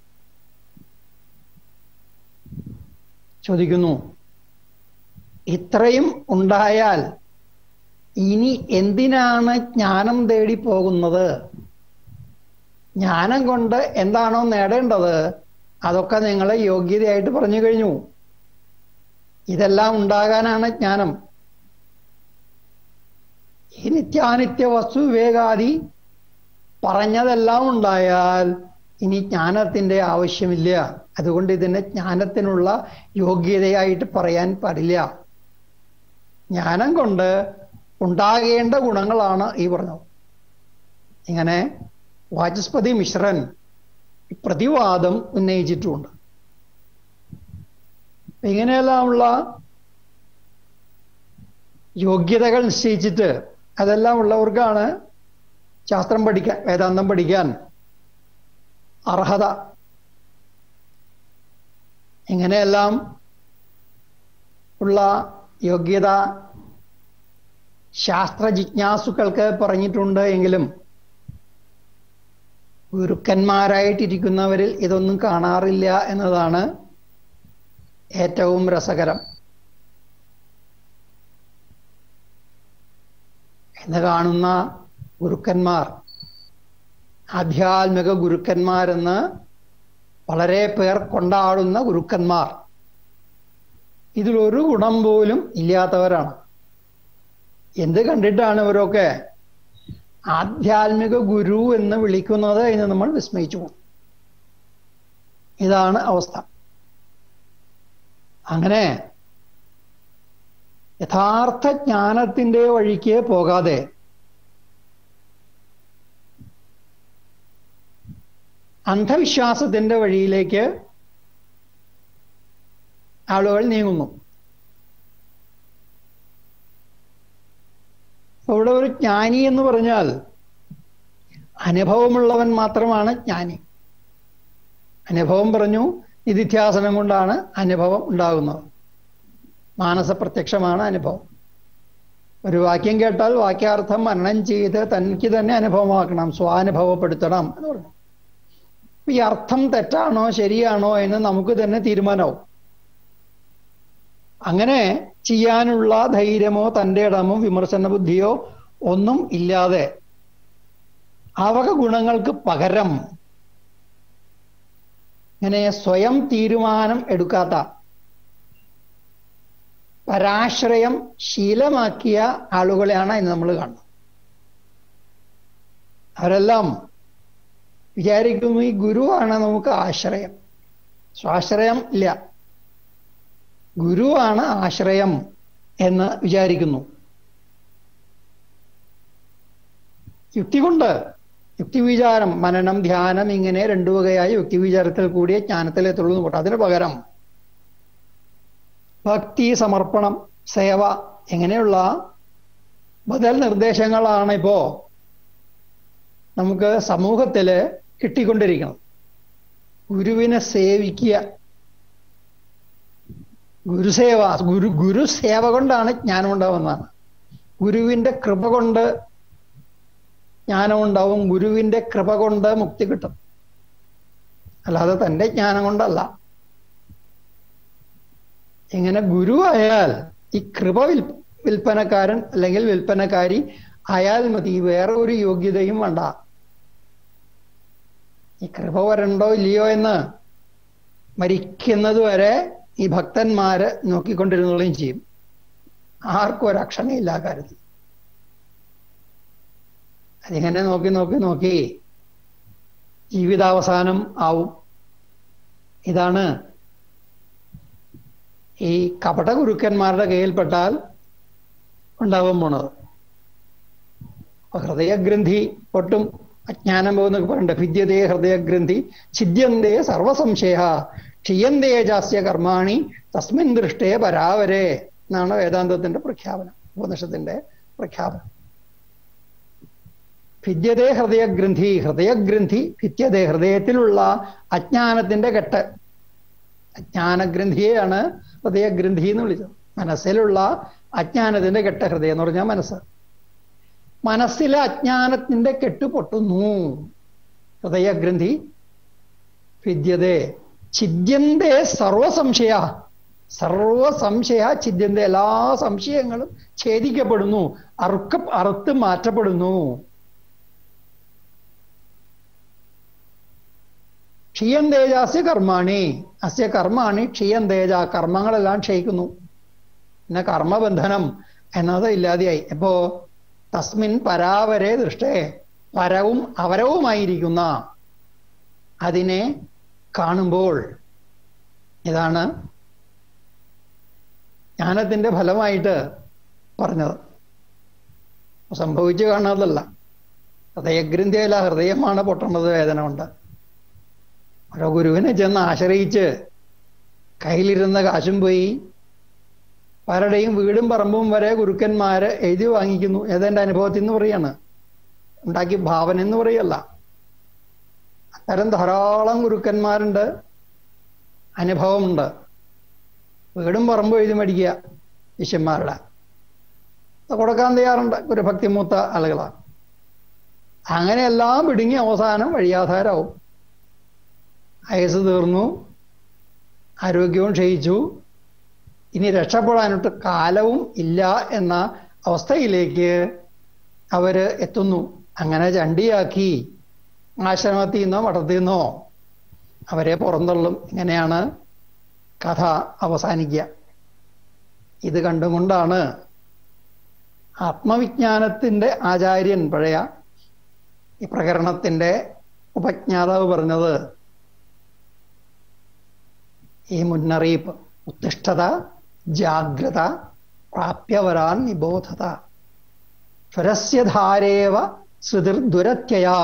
ചോദിക്കുന്നു ഇത്രയും ഉണ്ടായാൽ ഇനി എന്തിനാണ് ജ്ഞാനം തേടി പോകുന്നത് ജ്ഞാനം കൊണ്ട് എന്താണോ നേടേണ്ടത് അതൊക്കെ നിങ്ങളെ യോഗ്യതയായിട്ട് പറഞ്ഞു കഴിഞ്ഞു ഇതെല്ലാം ഉണ്ടാകാനാണ് ജ്ഞാനം ഈ നിത്യാനിത്യ വസ്തു വിവേകാദി പറഞ്ഞതെല്ലാം ഉണ്ടായാൽ ഇനി ജ്ഞാനത്തിന്റെ ആവശ്യമില്ല അതുകൊണ്ട് ഇതിനെ ജ്ഞാനത്തിനുള്ള യോഗ്യതയായിട്ട് പറയാൻ പാടില്ല ജ്ഞാനം കൊണ്ട് ഉണ്ടാകേണ്ട ഗുണങ്ങളാണ് ഈ പറഞ്ഞത് ഇങ്ങനെ വാചസ്പതി മിശ്രൻ പ്രതിവാദം ഉന്നയിച്ചിട്ടുമുണ്ട് ഇങ്ങനെയെല്ലാമുള്ള യോഗ്യതകൾ നിശ്ചയിച്ചിട്ട് അതെല്ലാം ഉള്ളവർക്കാണ് ശാസ്ത്രം പഠിക്കാൻ വേദാന്തം പഠിക്കാൻ അർഹത ഇങ്ങനെയെല്ലാം ഉള്ള യോഗ്യത ശാസ്ത്ര ജിജ്ഞാസുക്കൾക്ക് പറഞ്ഞിട്ടുണ്ട് എങ്കിലും ഗുരുക്കന്മാരായിട്ടിരിക്കുന്നവരിൽ ഇതൊന്നും കാണാറില്ല എന്നതാണ് ഏറ്റവും രസകരം എന്ന് കാണുന്ന ഗുരുക്കന്മാർ ആധ്യാത്മിക ഗുരുക്കന്മാരെന്ന് വളരെ പേർ കൊണ്ടാടുന്ന ഗുരുക്കന്മാർ ഇതിലൊരു ഗുണം പോലും ഇല്ലാത്തവരാണ് എന്ത് കണ്ടിട്ടാണ് ഇവരൊക്കെ ആധ്യാത്മിക ഗുരു എന്ന് വിളിക്കുന്നത് എന്ന് നമ്മൾ വിസ്മയിച്ചു പോകും ഇതാണ് അവസ്ഥ അങ്ങനെ യഥാർത്ഥ ജ്ഞാനത്തിന്റെ വഴിക്ക് പോകാതെ അന്ധവിശ്വാസത്തിന്റെ വഴിയിലേക്ക് ആളുകൾ നീങ്ങുന്നു ഇവിടെ ഒരു ജ്ഞാനി എന്ന് പറഞ്ഞാൽ അനുഭവമുള്ളവൻ മാത്രമാണ് ജ്ഞാനി അനുഭവം പറഞ്ഞു നിധിധ്യാസനം കൊണ്ടാണ് അനുഭവം ഉണ്ടാകുന്നത് മാനസപ്രത്യക്ഷമാണ് അനുഭവം ഒരു വാക്യം കേട്ടാൽ വാക്യാർത്ഥം മനനം ചെയ്ത് തനിക്ക് തന്നെ അനുഭവമാക്കണം സ്വാനുഭവപ്പെടുത്തണം എന്ന് പറഞ്ഞു ഈ അർത്ഥം തെറ്റാണോ ശരിയാണോ എന്ന് നമുക്ക് തന്നെ തീരുമാനമാവും അങ്ങനെ ചെയ്യാനുള്ള ധൈര്യമോ തൻ്റെ ഇടമോ വിമർശന ബുദ്ധിയോ ഒന്നും ഇല്ലാതെ അവക ഗുണങ്ങൾക്ക് പകരം ഇങ്ങനെ സ്വയം തീരുമാനം എടുക്കാത്ത പരാശ്രയം ശീലമാക്കിയ ആളുകളെയാണ് ഇന്ന് നമ്മൾ കാണുന്നത് അവരെല്ലാം വിചാരിക്കുന്നു ഈ ഗുരുവാണ് നമുക്ക് ആശ്രയം സ്വാശ്രയം ഇല്ല ഗുരുവാണ് ആശ്രയം എന്ന് വിചാരിക്കുന്നു യുക്തി കൊണ്ട് യുക്തിവിചാരം മനനം ധ്യാനം ഇങ്ങനെ രണ്ടു വകയായി യുക്തിവിചാരത്തിൽ കൂടിയ ജ്ഞാനത്തിലെത്തുള്ളൂ എന്ന് പോട്ടെ അതിന് പകരം ഭക്തി സമർപ്പണം സേവ എങ്ങനെയുള്ള ബദൽ നിർദ്ദേശങ്ങളാണ് ഇപ്പോ നമുക്ക് സമൂഹത്തില് കിട്ടിക്കൊണ്ടിരിക്കുന്നത് ഗുരുവിനെ സേവിക്കുക ഗുരുസേവ ഗുരു ഗുരുസേവ കൊണ്ടാണ് ജ്ഞാനം ഉണ്ടാവുന്നതാണ് ഗുരുവിന്റെ കൃപ കൊണ്ട് ജ്ഞാനം ഉണ്ടാവും ഗുരുവിന്റെ കൃപ കൊണ്ട് മുക്തി കിട്ടും അല്ലാതെ തന്റെ ജ്ഞാനം കൊണ്ടല്ല ഇങ്ങനെ ഗുരു ആയാൽ ഈ കൃപ വിൽ വിൽപ്പനക്കാരൻ അല്ലെങ്കിൽ വിൽപ്പനക്കാരി ആയാൽ മതി വേറെ ഒരു യോഗ്യതയും വേണ്ട ഈ കൃപ വരണ്ടോ ഇല്ലയോ എന്ന് മരിക്കുന്നത് വരെ ഈ ഭക്തന്മാര് നോക്കിക്കൊണ്ടിരുന്നുകയും ചെയ്യും ആർക്കും ഒരക്ഷണയില്ല ആ കാര്യത്തിൽ അതിങ്ങനെ നോക്കി നോക്കി നോക്കി ജീവിതാവസാനം ആവും ഇതാണ് ഈ കപട ഗുരുക്കന്മാരുടെ കയ്യിൽപ്പെട്ടാൽ ഉണ്ടാവാൻ പോണത് ഹൃദയഗ്രന്ഥി പൊട്ടും അജ്ഞാനം പോകുന്നൊക്കെ പറയണ്ട ഭിദ്യതേ ഹൃദയഗ്രന്ഥി ഛിദ്യന്തേ സർവസംശയ ക്ഷീയന്തേ ജാസ്യ കർമാണി തസ്മിൻ ദൃഷ്ടേ പരാവരെ എന്നാണ് വേദാന്തത്തിന്റെ പ്രഖ്യാപനം ഉപനിഷത്തിന്റെ പ്രഖ്യാപനം ഭിദ്യതേ ഹൃദയഗ്രന്ഥി ഹൃദയഗ്രന്ഥി ഭിദ്യതേ ഹൃദയത്തിലുള്ള അജ്ഞാനത്തിന്റെ കെട്ട് അജ്ഞാനഗ്രന്ഥിയെയാണ് ഹൃദയഗ്രന്ഥി എന്ന് വിളിച്ചത് മനസ്സിലുള്ള അജ്ഞാനത്തിന്റെ കെട്ട് ഹൃദയം എന്ന് പറഞ്ഞാൽ മനസ്സ് മനസ്സിലെ അജ്ഞാനത്തിന്റെ കെട്ട് പൊട്ടുന്നു ഹൃദയഗ്രന്ഥി ഭിദ്യതേ ഛിദ്യന്തേ സർവസംശയ സർവസംശയ ഛിദ്യന്തേ എല്ലാ സംശയങ്ങളും ഛേദിക്കപ്പെടുന്നു അറുക്ക അറുത്ത് മാറ്റപ്പെടുന്നു ക്ഷീയം തേജാസ്യ കർമാണി അസ്യ കർമാണി ക്ഷീയം തേജ കർമ്മങ്ങളെല്ലാം ക്ഷയിക്കുന്നു പിന്നെ കർമ്മബന്ധനം എന്നത് ഇല്ലാതെയായി എപ്പോ തസ്മിൻ പരാവരെ ദൃഷ്ടേ പരവും അവരവുമായിരിക്കുന്ന അതിനെ കാണുമ്പോൾ ഇതാണ് ജ്ഞാനത്തിന്റെ ഫലമായിട്ട് പറഞ്ഞത് സംഭവിച്ചു കാണുന്നതല്ല ഹൃദയഗ്രന്ഥിയല്ല ഹൃദയമാണ് പൊട്ടുന്നത് വേദന കൊണ്ട് ഓരോ ഗുരുവിനെ ചെന്ന് ആശ്രയിച്ച് കയ്യിലിരുന്ന കാശും പോയി പലരുടെയും വീടും പറമ്പും വരെ ഗുരുക്കന്മാര് എഴുതി വാങ്ങിക്കുന്നു ഏതെന്റെ അനുഭവത്തിൽ നിന്ന് പറയാണ് ഉണ്ടാക്കി ഭാവന എന്ന് പറയല്ല അത്തരം ധാരാളം ഗുരുക്കന്മാരുണ്ട് അനുഭവമുണ്ട് വീടും പറമ്പും എഴുതി മേടിക്കുക ശിഷ്യന്മാരുടെ അത് കൊടുക്കാൻ തയ്യാറുണ്ട് ഗുരുഭക്തി മൂത്ത ആളുകളാണ് അങ്ങനെയെല്ലാം പിടുങ്ങി അവസാനം വഴിയാധാരമാവും ആയുസ് തീർന്നു ആരോഗ്യവും ക്ഷയിച്ചു ഇനി രക്ഷപ്പെടാനായിട്ട് കാലവും ഇല്ല എന്ന അവസ്ഥയിലേക്ക് അവര് എത്തുന്നു അങ്ങനെ ചണ്ടിയാക്കി ആശ്രമത്തിൽ നിന്നോ മഠത്തിൽ നിന്നോ അവരെ പുറന്തള്ളും ഇങ്ങനെയാണ് കഥ അവസാനിക്കുക ഇത് കണ്ടുകൊണ്ടാണ് ആത്മവിജ്ഞാനത്തിന്റെ ആചാര്യൻ പഴയ ഈ പ്രകരണത്തിന്റെ ഉപജ്ഞാതാവ് പറഞ്ഞത് ഈ മുന്നറിയിപ്പ് ഉത്തിഷ്ഠത ജാഗ്രത പ്രാപ്യവരാൻ നിബോധത സ്വരസ്യധാരേവ ശ്രുതിർദുരത്യയാ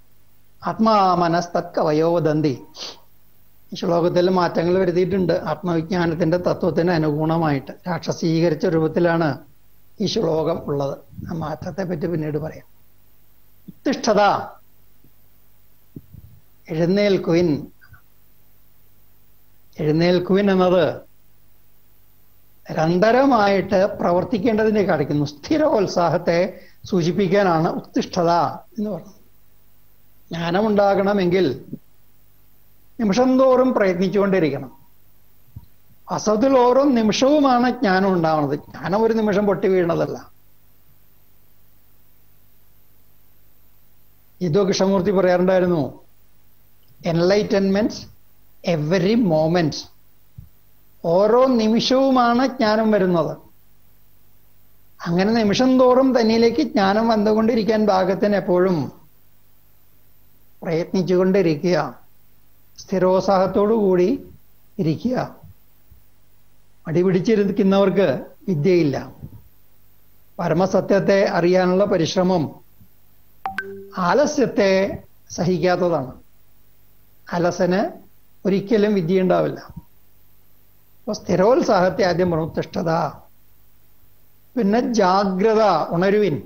ആത്മാമനസ്തക്കവയോദന്തി ഈ ശ്ലോകത്തിൽ മാറ്റങ്ങൾ വരുത്തിയിട്ടുണ്ട് ആത്മവിജ്ഞാനത്തിന്റെ തത്വത്തിന് അനുഗുണമായിട്ട് രാക്ഷസീകരിച്ച രൂപത്തിലാണ് ഈ ശ്ലോകം ഉള്ളത് ആ മാറ്റത്തെ പറ്റി പിന്നീട് പറയാം ഉത്തിഷ്ഠത എഴുന്നേൽക്കുവിൻ എഴുന്നേൽക്കുവിൻ എന്നത് നിരന്തരമായിട്ട് പ്രവർത്തിക്കേണ്ടതിനെ കാണിക്കുന്നു സ്ഥിരോത്സാഹത്തെ സൂചിപ്പിക്കാനാണ് ഉത്തിഷ്ഠത എന്ന് പറയുന്നത് ജ്ഞാനമുണ്ടാകണമെങ്കിൽ നിമിഷം തോറും പ്രയത്നിച്ചുകൊണ്ടിരിക്കണം അസത്തിൽ ഓരോ നിമിഷവുമാണ് ജ്ഞാനം ഉണ്ടാവുന്നത് ജ്ഞാനം ഒരു നിമിഷം പൊട്ടി വീണതല്ല ഇതോ കൃഷ്ണമൂർത്തി പറയാറുണ്ടായിരുന്നു എൻലൈറ്റൻമെന്റ് എവറി മോമെന്റ് ഓരോ നിമിഷവുമാണ് ജ്ഞാനം വരുന്നത് അങ്ങനെ നിമിഷം തോറും തന്നിലേക്ക് ജ്ഞാനം വന്നുകൊണ്ടിരിക്കാൻ ഭാഗത്തിന് എപ്പോഴും പ്രയത്നിച്ചുകൊണ്ടിരിക്കുക സ്ഥിരോത്സാഹത്തോടു കൂടി ഇരിക്കുക അടിപിടിച്ചിരിക്കുന്നവർക്ക് വിദ്യയില്ല പരമസത്യത്തെ അറിയാനുള്ള പരിശ്രമം ആലസ്യത്തെ സഹിക്കാത്തതാണ് അലസന് ഒരിക്കലും വിദ്യ ഉണ്ടാവില്ല അപ്പൊ സ്ഥിരോത്സാഹത്തെ ആദ്യം പറഞ്ഞു തിഷ്ഠത പിന്നെ ജാഗ്രത ഉണരുവിൻ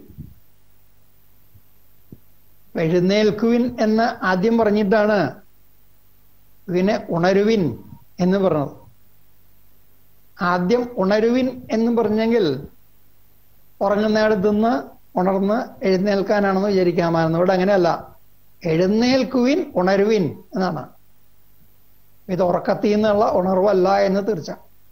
എഴുന്നേൽക്കുവിൻ എന്ന് ആദ്യം പറഞ്ഞിട്ടാണ് ഇതിനെ ഉണരുവിൻ എന്ന് പറഞ്ഞത് ആദ്യം ഉണരുവിൻ എന്ന് പറഞ്ഞെങ്കിൽ ഉറങ്ങുന്നിടത്തുനിന്ന് ഉണർന്ന് എഴുന്നേൽക്കാനാണെന്ന് വിചാരിക്കാമായിരുന്നു ഇവിടെ അങ്ങനെയല്ല എഴുന്നേൽക്കുവിൻ ഉണരുവിൻ എന്നാണ് ഇത് ഉറക്കത്തിൽ നിന്നുള്ള ഉണർവല്ല എന്ന് തീർച്ച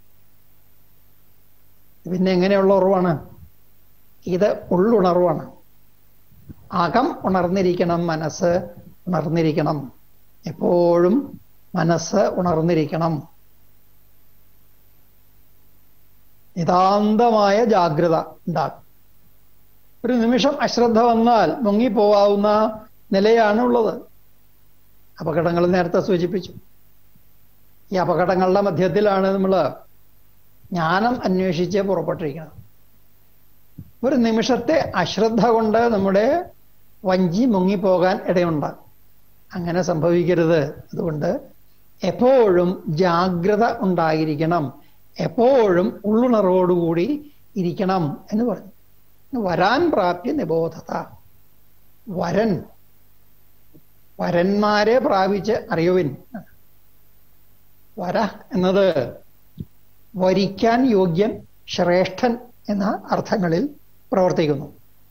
പിന്നെ എങ്ങനെയുള്ള ഉറവാണ് ഇത് ഉള്ളുണർവാണ് അകം ഉണർന്നിരിക്കണം മനസ്സ് ഉണർന്നിരിക്കണം എപ്പോഴും മനസ്സ് ഉണർന്നിരിക്കണം നിതാന്തമായ ജാഗ്രത ഉണ്ടാകും ഒരു നിമിഷം അശ്രദ്ധ വന്നാൽ മുങ്ങിപ്പോവാവുന്ന നിലയാണ് ഉള്ളത് അപകടങ്ങൾ നേരത്തെ സൂചിപ്പിച്ചു ഈ അപകടങ്ങളുടെ മധ്യത്തിലാണ് നമ്മൾ ജ്ഞാനം അന്വേഷിച്ച് പുറപ്പെട്ടിരിക്കുന്നത് ഒരു നിമിഷത്തെ അശ്രദ്ധ കൊണ്ട് നമ്മുടെ വഞ്ചി മുങ്ങിപ്പോകാൻ ഇടയുണ്ട് അങ്ങനെ സംഭവിക്കരുത് അതുകൊണ്ട് എപ്പോഴും ജാഗ്രത ഉണ്ടായിരിക്കണം എപ്പോഴും ഉള്ളുണർവോടുകൂടി ഇരിക്കണം എന്ന് പറഞ്ഞു വരാൻ പ്രാപ്യ നിബോധത വരൻ വരന്മാരെ പ്രാപിച്ച് അറിയുവിൻ വര എന്നത് വരിക്കാൻ യോഗ്യൻ ശ്രേഷ്ഠൻ എന്ന അർത്ഥങ്ങളിൽ പ്രവർത്തിക്കുന്നു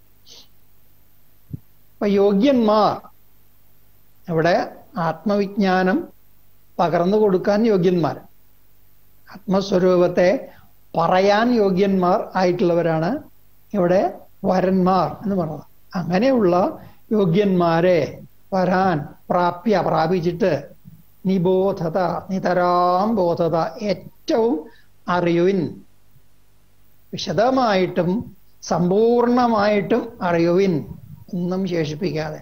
അപ്പൊ യോഗ്യന്മാർ ഇവിടെ ആത്മവിജ്ഞാനം പകർന്നു കൊടുക്കാൻ യോഗ്യന്മാർ ആത്മസ്വരൂപത്തെ പറയാൻ യോഗ്യന്മാർ ആയിട്ടുള്ളവരാണ് ഇവിടെ വരന്മാർ എന്ന് പറഞ്ഞത് അങ്ങനെയുള്ള യോഗ്യന്മാരെ വരാൻ പ്രാപ്യ പ്രാപിച്ചിട്ട് നിബോധത നിതരാം ബോധത ഏറ്റവും അറിയുവിൻ വിശദമായിട്ടും സമ്പൂർണമായിട്ടും അറിയുവിൻ ഒന്നും ശേഷിപ്പിക്കാതെ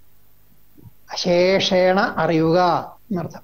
അശേഷേണ അറിയുക എന്നർത്ഥം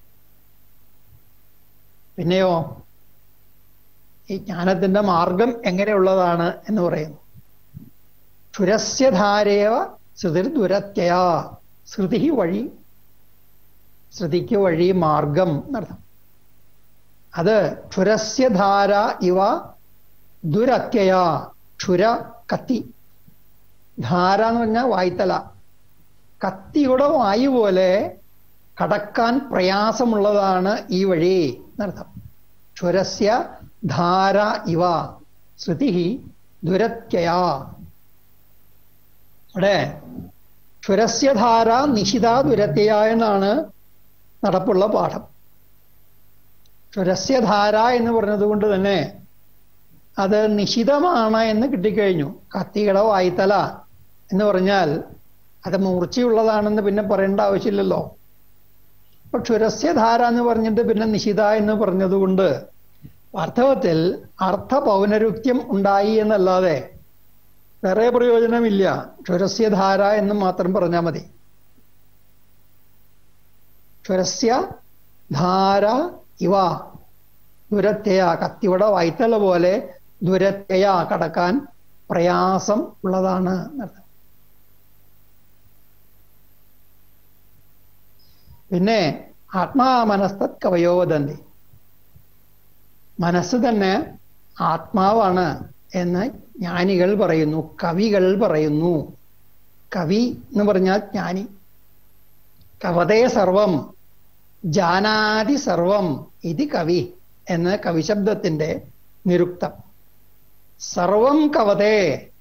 പിന്നെയോ ഈ ജ്ഞാനത്തിന്റെ മാർഗം എങ്ങനെയുള്ളതാണ് എന്ന് പറയുന്നു ക്ഷുരസ്യധാരേവ ശ്രുതിർദുരത്യയാ ശ്രുതി വഴി ശ്രുതിക്ക് വഴി മാർഗം എന്നർത്ഥം അത് ക്ഷുരസ്യധാര ഇവ ദുരത്യയാ ക്ഷുര കത്തി ധാര എന്ന് പറഞ്ഞാൽ വായ്ത്തല കത്തിയുടെ വായു പോലെ കടക്കാൻ പ്രയാസമുള്ളതാണ് ഈ വഴി എന്നർത്ഥം ക്ഷുരസ്യ ധാര ഇവ ശ്രുതി ദുരത്യയാ ഇവിടെ ക്ഷുരസ്യധാര നിശിത ദുരത്യയ എന്നാണ് നടപ്പുള്ള പാഠം ക്ഷുരസ്യധാര എന്ന് പറഞ്ഞത് കൊണ്ട് തന്നെ അത് നിശിതമാണ് എന്ന് കിട്ടിക്കഴിഞ്ഞു കത്തിയുടെ വായ്ത്തല എന്ന് പറഞ്ഞാൽ അത് മൂർച്ചയുള്ളതാണെന്ന് പിന്നെ പറയേണ്ട ആവശ്യമില്ലല്ലോ അപ്പൊ ക്ഷുരസ്യധാര എന്ന് പറഞ്ഞിട്ട് പിന്നെ നിശിത എന്ന് പറഞ്ഞതുകൊണ്ട് വാസ്തവത്തിൽ അർത്ഥ പൗനരുക്ത്യം ഉണ്ടായി എന്നല്ലാതെ വേറെ പ്രയോജനമില്ല ക്ഷുരസ്യധാര എന്ന് മാത്രം പറഞ്ഞാൽ മതി ക്ഷുരസ്യ ധാര ഇവ ദുരത്യയ കത്തിയുടെ വൈത്തല പോലെ ദുരത്യയ കടക്കാൻ പ്രയാസം ഉള്ളതാണ് എന്നർത്ഥം പിന്നെ ആത്മാമനസ്തത് കവയോവദന്തി മനസ്സ് തന്നെ ആത്മാവാണ് എന്ന് ജ്ഞാനികൾ പറയുന്നു കവികൾ പറയുന്നു കവി എന്ന് പറഞ്ഞാൽ ജ്ഞാനി കവതേ സർവം ജാനാതി സർവം ഇത് കവി എന്ന് കവിശബ്ദത്തിന്റെ നിരുക്തം സർവം കവതേ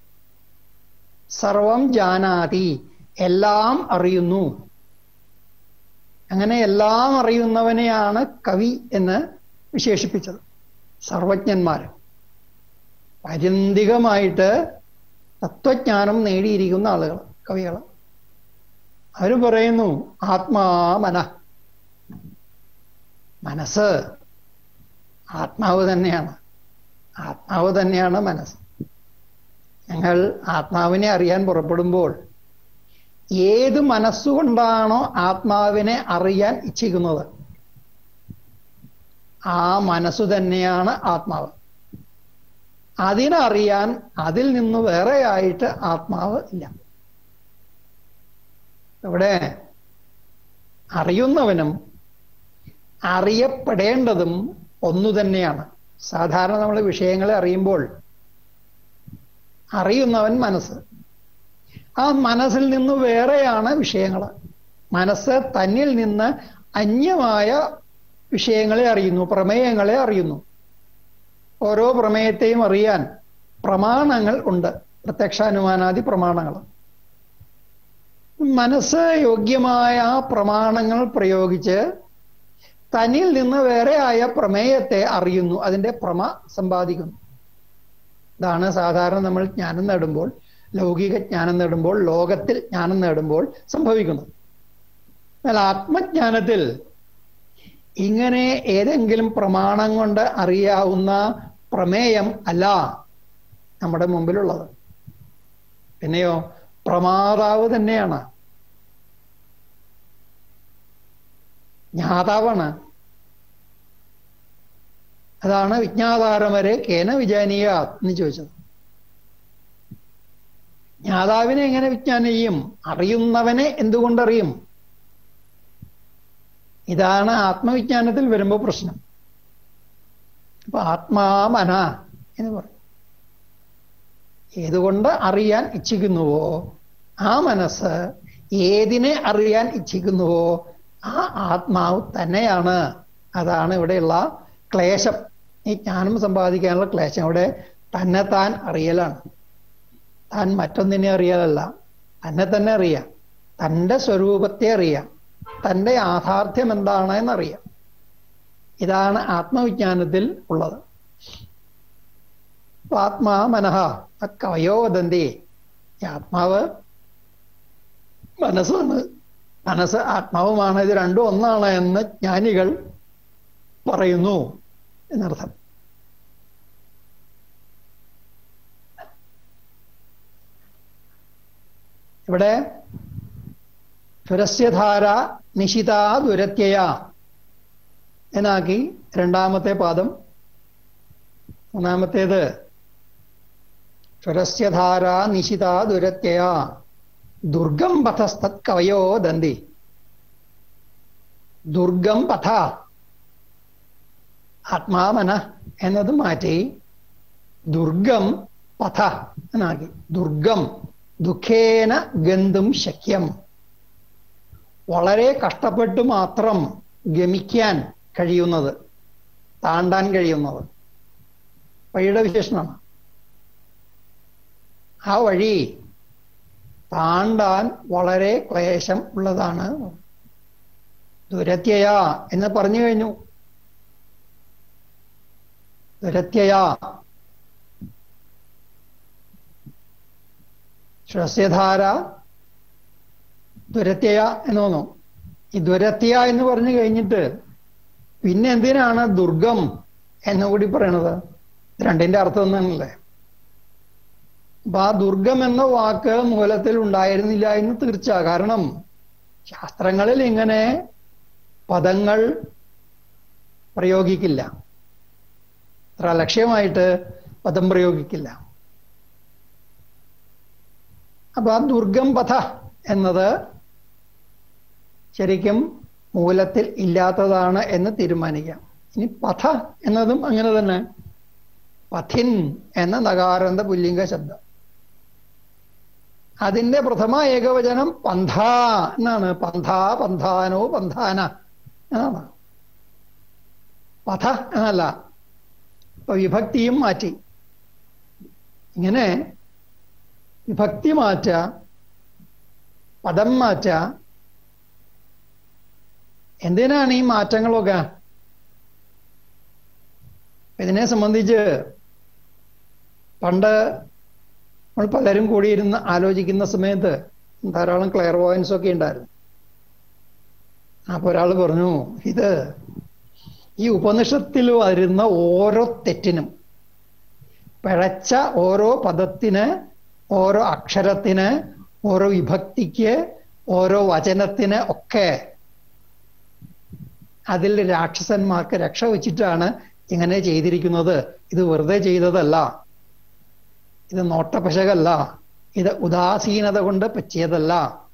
സർവം ജാനാതി എല്ലാം അറിയുന്നു അങ്ങനെ എല്ലാം അറിയുന്നവനെയാണ് കവി എന്ന് വിശേഷിപ്പിച്ചത് സർവജ്ഞന്മാർ പര്യന്തികമായിട്ട് തത്വജ്ഞാനം നേടിയിരിക്കുന്ന ആളുകൾ കവികൾ അവർ പറയുന്നു ആത്മാമന മനസ്സ് ആത്മാവ് തന്നെയാണ് ആത്മാവ് തന്നെയാണ് മനസ്സ് ഞങ്ങൾ ആത്മാവിനെ അറിയാൻ പുറപ്പെടുമ്പോൾ ഏത് മനസ്സുകൊണ്ടാണോ ആത്മാവിനെ അറിയാൻ ഇച്ഛിക്കുന്നത് ആ മനസ്സു തന്നെയാണ് ആത്മാവ് അതിനറിയാൻ അതിൽ നിന്ന് വേറെയായിട്ട് ആത്മാവ് ഇല്ല ഇവിടെ അറിയുന്നവനും അറിയപ്പെടേണ്ടതും ഒന്നു തന്നെയാണ് സാധാരണ നമ്മൾ വിഷയങ്ങളെ അറിയുമ്പോൾ അറിയുന്നവൻ മനസ്സ് ആ മനസ്സിൽ നിന്ന് വേറെയാണ് വിഷയങ്ങൾ മനസ്സ് തന്നിൽ നിന്ന് അന്യമായ വിഷയങ്ങളെ അറിയുന്നു പ്രമേയങ്ങളെ അറിയുന്നു ഓരോ പ്രമേയത്തെയും അറിയാൻ പ്രമാണങ്ങൾ ഉണ്ട് പ്രത്യക്ഷാനുമാനാദി പ്രമാണങ്ങൾ മനസ്സ് യോഗ്യമായ ആ പ്രമാണങ്ങൾ പ്രയോഗിച്ച് തന്നിൽ നിന്ന് വേറെയായ പ്രമേയത്തെ അറിയുന്നു അതിന്റെ പ്രമ സമ്പാദിക്കുന്നു ഇതാണ് സാധാരണ നമ്മൾ ജ്ഞാനം നേടുമ്പോൾ ലൗകിക ജ്ഞാനം നേടുമ്പോൾ ലോകത്തിൽ ജ്ഞാനം നേടുമ്പോൾ സംഭവിക്കുന്നത് എന്നാൽ ആത്മജ്ഞാനത്തിൽ ഇങ്ങനെ ഏതെങ്കിലും പ്രമാണം കൊണ്ട് അറിയാവുന്ന പ്രമേയം അല്ല നമ്മുടെ മുമ്പിലുള്ളത് പിന്നെയോ പ്രമാതാവ് തന്നെയാണ് ജ്ഞാതാവാണ് അതാണ് വിജ്ഞാതാരം വരെ കേന വിജാനീയ എന്ന് ചോദിച്ചത് ജ്ഞാതാവിനെ എങ്ങനെ വിജ്ഞാനം ചെയ്യും അറിയുന്നവനെ എന്തുകൊണ്ടറിയും ഇതാണ് ആത്മവിജ്ഞാനത്തിൽ വരുമ്പോൾ പ്രശ്നം അപ്പൊ ആത്മാമന എന്ന് പറയും ഏതുകൊണ്ട് അറിയാൻ ഇച്ഛിക്കുന്നുവോ ആ മനസ്സ് ഏതിനെ അറിയാൻ ഇച്ഛിക്കുന്നുവോ ആ ആത്മാവ് തന്നെയാണ് അതാണ് ഇവിടെയുള്ള ക്ലേശം ഈ ജ്ഞാനം സമ്പാദിക്കാനുള്ള ക്ലേശം ഇവിടെ തന്നെ താൻ അറിയലാണ് താൻ മറ്റൊന്നിനെ അറിയലല്ല തന്നെ തന്നെ അറിയാം തൻ്റെ സ്വരൂപത്തെ അറിയാം തൻ്റെ യാഥാർത്ഥ്യം എന്താണ് എന്നറിയാം ഇതാണ് ആത്മവിജ്ഞാനത്തിൽ ഉള്ളത് ആത്മാ മനഃ കവയോ വദന്തി ഈ ആത്മാവ് മനസ്സാണ് മനസ്സ് ആത്മാവുമാണ് ഇത് രണ്ടും ഒന്നാണ് എന്ന് ജ്ഞാനികൾ പറയുന്നു എന്നർത്ഥം ഇവിടെ ചുരസ്യധാര നിശിത ദുരത്യയ എന്നാക്കി രണ്ടാമത്തെ പാദം മൂന്നാമത്തേത് ചുരസ്യധാര നിശിത ദുരത്യയ ദുർഗം പഥസ്തത് കവയോ ദന്തി ദുർഗം പഥ ആത്മാമന എന്നത് മാറ്റി ദുർഗം പഥ എന്നാക്കി ദുർഗം ദുഃഖേന ഗന്ധും ശക്യം വളരെ കഷ്ടപ്പെട്ട് മാത്രം ഗമിക്കാൻ കഴിയുന്നത് താണ്ടാൻ കഴിയുന്നത് വഴിയുടെ വിശേഷണമാണ് ആ വഴി താണ്ടാൻ വളരെ ക്ലേശം ഉള്ളതാണ് ദുരത്യയ എന്ന് പറഞ്ഞു കഴിഞ്ഞു ദുരത്യയ ശ്രസ്യധാര ദുരത്യയ എന്ന് തോന്നും ഈ ദുരത്യ എന്ന് പറഞ്ഞു കഴിഞ്ഞിട്ട് പിന്നെ എന്തിനാണ് ദുർഗം എന്നുകൂടി പറയണത് രണ്ടിന്റെ അർത്ഥം ഒന്നാണല്ലേ അപ്പൊ ആ ദുർഗം എന്ന വാക്ക് മൂലത്തിൽ ഉണ്ടായിരുന്നില്ല എന്ന് തീർച്ച കാരണം ശാസ്ത്രങ്ങളിൽ ഇങ്ങനെ പദങ്ങൾ പ്രയോഗിക്കില്ല അത്ര ലക്ഷ്യമായിട്ട് പദം പ്രയോഗിക്കില്ല അപ്പൊ ആ ദുർഗം പഥ എന്നത് ശരിക്കും മൂലത്തിൽ ഇല്ലാത്തതാണ് എന്ന് തീരുമാനിക്കാം ഇനി പഥ എന്നതും അങ്ങനെ തന്നെ പഥിൻ എന്ന നകാരന്ത പുല്ലിംഗ ശബ്ദം അതിന്റെ പ്രഥമ ഏകവചനം പന്ഥ എന്നാണ് പന്ഥ പന്ഥാനോ പന്ഥാന എന്നാണ് പഥ എന്നല്ല ഇപ്പൊ വിഭക്തിയും മാറ്റി ഇങ്ങനെ വിഭക്തി മാറ്റ പദം മാറ്റ എന്തിനാണ് ഈ മാറ്റങ്ങളൊക്കെ ഇതിനെ സംബന്ധിച്ച് പണ്ട് നമ്മൾ പലരും കൂടിയിരുന്ന് ആലോചിക്കുന്ന സമയത്ത് ധാരാളം ക്ലെയർ വോയിൻസ് ഒക്കെ ഉണ്ടായിരുന്നു അപ്പൊ ഒരാൾ പറഞ്ഞു ഇത് ഈ ഉപനിഷത്തിൽ വരുന്ന ഓരോ തെറ്റിനും പിഴച്ച ഓരോ പദത്തിന് ഓരോ അക്ഷരത്തിന് ഓരോ വിഭക്തിക്ക് ഓരോ വചനത്തിന് ഒക്കെ അതിൽ രാക്ഷസന്മാർക്ക് രക്ഷ വെച്ചിട്ടാണ് ഇങ്ങനെ ചെയ്തിരിക്കുന്നത് ഇത് വെറുതെ ചെയ്തതല്ല ഇത് നോട്ടപശകല്ല ഇത് ഉദാസീനത കൊണ്ട് പറ്റിയതല്ല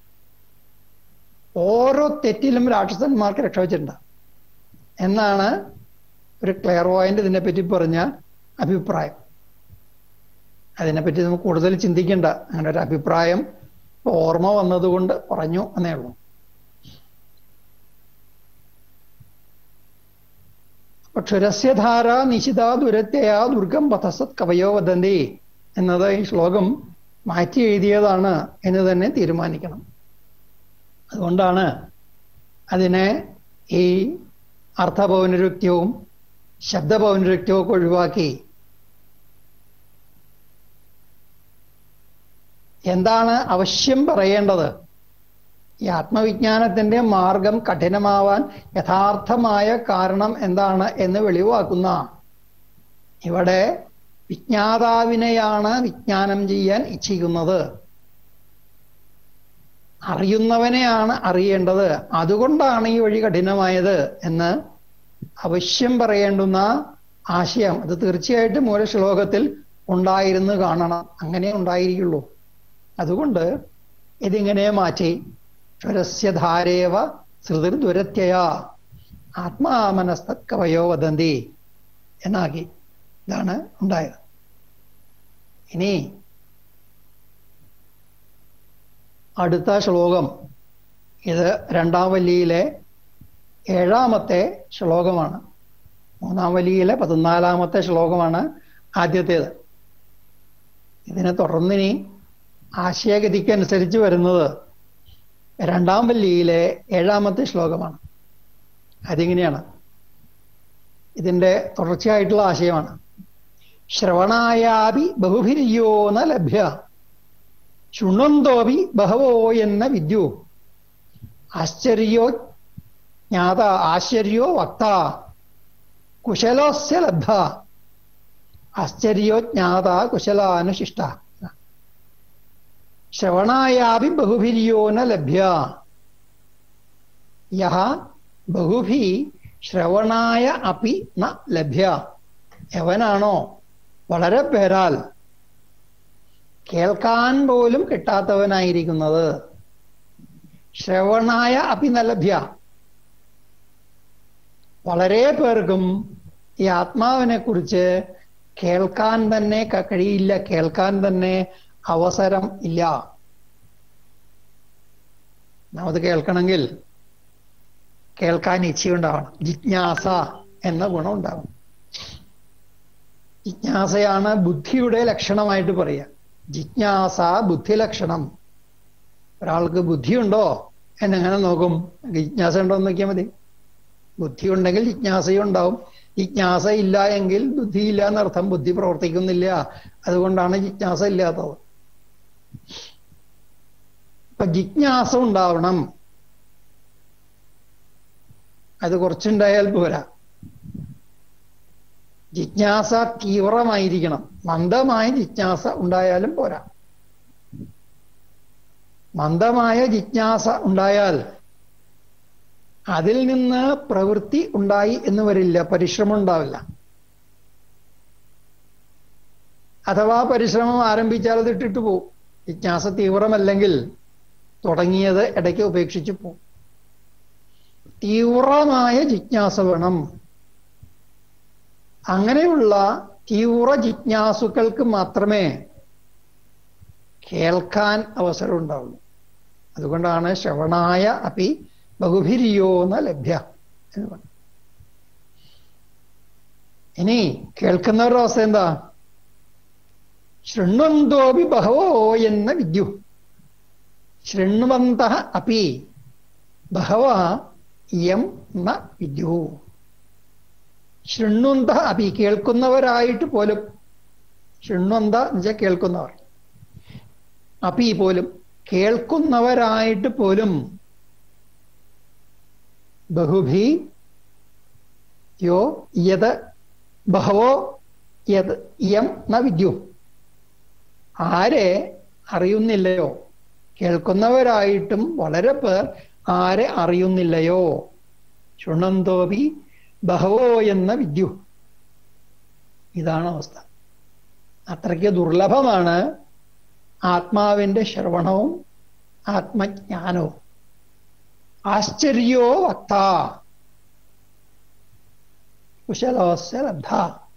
ഓരോ തെറ്റിലും രാക്ഷസന്മാർക്ക് രക്ഷ വെച്ചിട്ടുണ്ട് എന്നാണ് ഒരു ക്ലിയർ പോയിന്റ് ഇതിനെപ്പറ്റി പറഞ്ഞ അഭിപ്രായം അതിനെപ്പറ്റി നമുക്ക് കൂടുതൽ ചിന്തിക്കേണ്ട അങ്ങനെ ഒരു അഭിപ്രായം ഓർമ്മ വന്നതുകൊണ്ട് പറഞ്ഞു എന്നേ ഉള്ളൂ ക്ഷുരസ്യധാര നിശിത ദുരത്യയ ദുർഗം പഥസത് കവയോ വദന്തി എന്നത് ഈ ശ്ലോകം മാറ്റി എഴുതിയതാണ് എന്ന് തന്നെ തീരുമാനിക്കണം അതുകൊണ്ടാണ് അതിനെ ഈ അർത്ഥപൗനരുക്ത്യവും ശബ്ദപൗനരുക്ത്യവും ഒക്കെ ഒഴിവാക്കി എന്താണ് അവശ്യം പറയേണ്ടത് ഈ ആത്മവിജ്ഞാനത്തിന്റെ മാർഗം കഠിനമാവാൻ യഥാർത്ഥമായ കാരണം എന്താണ് എന്ന് വെളിവാക്കുന്ന ഇവിടെ വിജ്ഞാതാവിനെയാണ് വിജ്ഞാനം ചെയ്യാൻ ഇച്ഛിക്കുന്നത് അറിയുന്നവനെയാണ് അറിയേണ്ടത് അതുകൊണ്ടാണ് ഈ വഴി കഠിനമായത് എന്ന് അവശ്യം പറയേണ്ടുന്ന ആശയം അത് തീർച്ചയായിട്ടും ഒരു ശ്ലോകത്തിൽ ഉണ്ടായിരുന്നു കാണണം അങ്ങനെ ഉണ്ടായിരിക്കുള്ളൂ അതുകൊണ്ട് ഇതിങ്ങനെ മാറ്റി ക്ഷുരസ്യധാരേവ ശ്രുതിർ ദുരത്യയ ആത്മാമനസ്തത് കവയോ വദന്തി എന്നാക്കി ഇതാണ് ഉണ്ടായത് ഇനി അടുത്ത ശ്ലോകം ഇത് രണ്ടാം വല്ലിയിലെ ഏഴാമത്തെ ശ്ലോകമാണ് മൂന്നാം വല്ലിയിലെ പതിനാലാമത്തെ ശ്ലോകമാണ് ആദ്യത്തേത് ഇതിനെ തുടർന്നിനി ആശയഗതിക്കനുസരിച്ച് വരുന്നത് രണ്ടാം വല്ലിയിലെ ഏഴാമത്തെ ശ്ലോകമാണ് അതിങ്ങനെയാണ് ഇതിൻ്റെ തുടർച്ചയായിട്ടുള്ള ആശയമാണ് ശ്രവണായാപി ബഹുഭിര്യോ ന ലഭ്യ ശൃണ്വന്തോപി ബഹവോ എന്ന വിദ്യു ആശ്ചര്യോ ജ്ഞാത ആശ്ചര്യോ വക്ത കുശലോസ്യ ലബ്ധ ആശ്ചര്യോ ജ്ഞാത കുശലാനുശിഷ്ട ശ്രവണായാപി ബഹുഭിര്യോ ന ലഭ്യ യഹ ബഹുഭി ശ്രവണായ അപി ന ലഭ്യ എവനാണോ വളരെ പേരാൽ കേൾക്കാൻ പോലും കിട്ടാത്തവനായിരിക്കുന്നത് ശ്രവണായ അപി ന ലഭ്യ വളരെ പേർക്കും ഈ ആത്മാവിനെ കുറിച്ച് കേൾക്കാൻ തന്നെ ക- കഴിയില്ല കേൾക്കാൻ തന്നെ അവസരം ഇല്ല അത് കേൾക്കണമെങ്കിൽ കേൾക്കാൻ ഇച്ഛയുണ്ടാവണം ജിജ്ഞാസ എന്ന ഗുണം ഉണ്ടാവണം ജിജ്ഞാസയാണ് ബുദ്ധിയുടെ ലക്ഷണമായിട്ട് പറയുക ജിജ്ഞാസ ബുദ്ധി ലക്ഷണം ഒരാൾക്ക് ബുദ്ധിയുണ്ടോ എന്നെങ്ങനെ നോക്കും ജിജ്ഞാസ ഉണ്ടോ എന്ന് നോക്കിയാൽ മതി ബുദ്ധി ഉണ്ടെങ്കിൽ ജിജ്ഞാസയും ഉണ്ടാവും ജിജ്ഞാസ ഇല്ല എങ്കിൽ ബുദ്ധി ഇല്ല എന്നർത്ഥം ബുദ്ധി പ്രവർത്തിക്കുന്നില്ല അതുകൊണ്ടാണ് ജിജ്ഞാസ ഇല്ലാത്തത് അപ്പൊ ജിജ്ഞാസ ഉണ്ടാവണം അത് കുറച്ചുണ്ടായാൽ പോരാ ജിജ്ഞാസ തീവ്രമായിരിക്കണം മന്ദമായ ജിജ്ഞാസ ഉണ്ടായാലും പോരാ മന്ദമായ ജിജ്ഞാസ ഉണ്ടായാൽ അതിൽ നിന്ന് പ്രവൃത്തി ഉണ്ടായി എന്ന് വരില്ല പരിശ്രമം ഉണ്ടാവില്ല അഥവാ പരിശ്രമം ആരംഭിച്ചാൽ അത് ഇട്ടിട്ട് പോകും ജിജ്ഞാസ തീവ്രമല്ലെങ്കിൽ തുടങ്ങിയത് ഇടയ്ക്ക് ഉപേക്ഷിച്ച് പോകും തീവ്രമായ ജിജ്ഞാസ വേണം അങ്ങനെയുള്ള തീവ്ര ജിജ്ഞാസുക്കൾക്ക് മാത്രമേ കേൾക്കാൻ അവസരം ഉണ്ടാവുള്ളൂ അതുകൊണ്ടാണ് ശ്രവണായ അപ്പി ബഹുഭിരിയോ ന ലഭ്യ എന്ന് പറഞ്ഞു ഇനി കേൾക്കുന്നവരുടെ അവസ്ഥ എന്താ ശൃണ്വന്തോപി ബഹവോ എന്ന വിദ്യു ശൃണ്വന്ത അപ്പി ബഹവ യം ന വിദ്യു ശൃണ്വന്ത അപ്പി കേൾക്കുന്നവരായിട്ട് പോലും ശൃണ്വന്ത എന്ന് വെച്ചാൽ കേൾക്കുന്നവർ അപ്പി പോലും കേൾക്കുന്നവരായിട്ട് പോലും ബഹുഭി യോ യത് ബഹവോ യത് യം ന വിദ്യു ആരെ അറിയുന്നില്ലയോ കേൾക്കുന്നവരായിട്ടും വളരെ പേർ ആരെ അറിയുന്നില്ലയോ ശുണന്തോപി ബഹവോ എന്ന വിദ്യു ഇതാണ് അവസ്ഥ അത്രയ്ക്ക് ദുർലഭമാണ് ആത്മാവിന്റെ ശ്രവണവും ആത്മജ്ഞാനവും ആശ്ചര്യോ വക്ത കുശലോസ്യ ലബ്ധ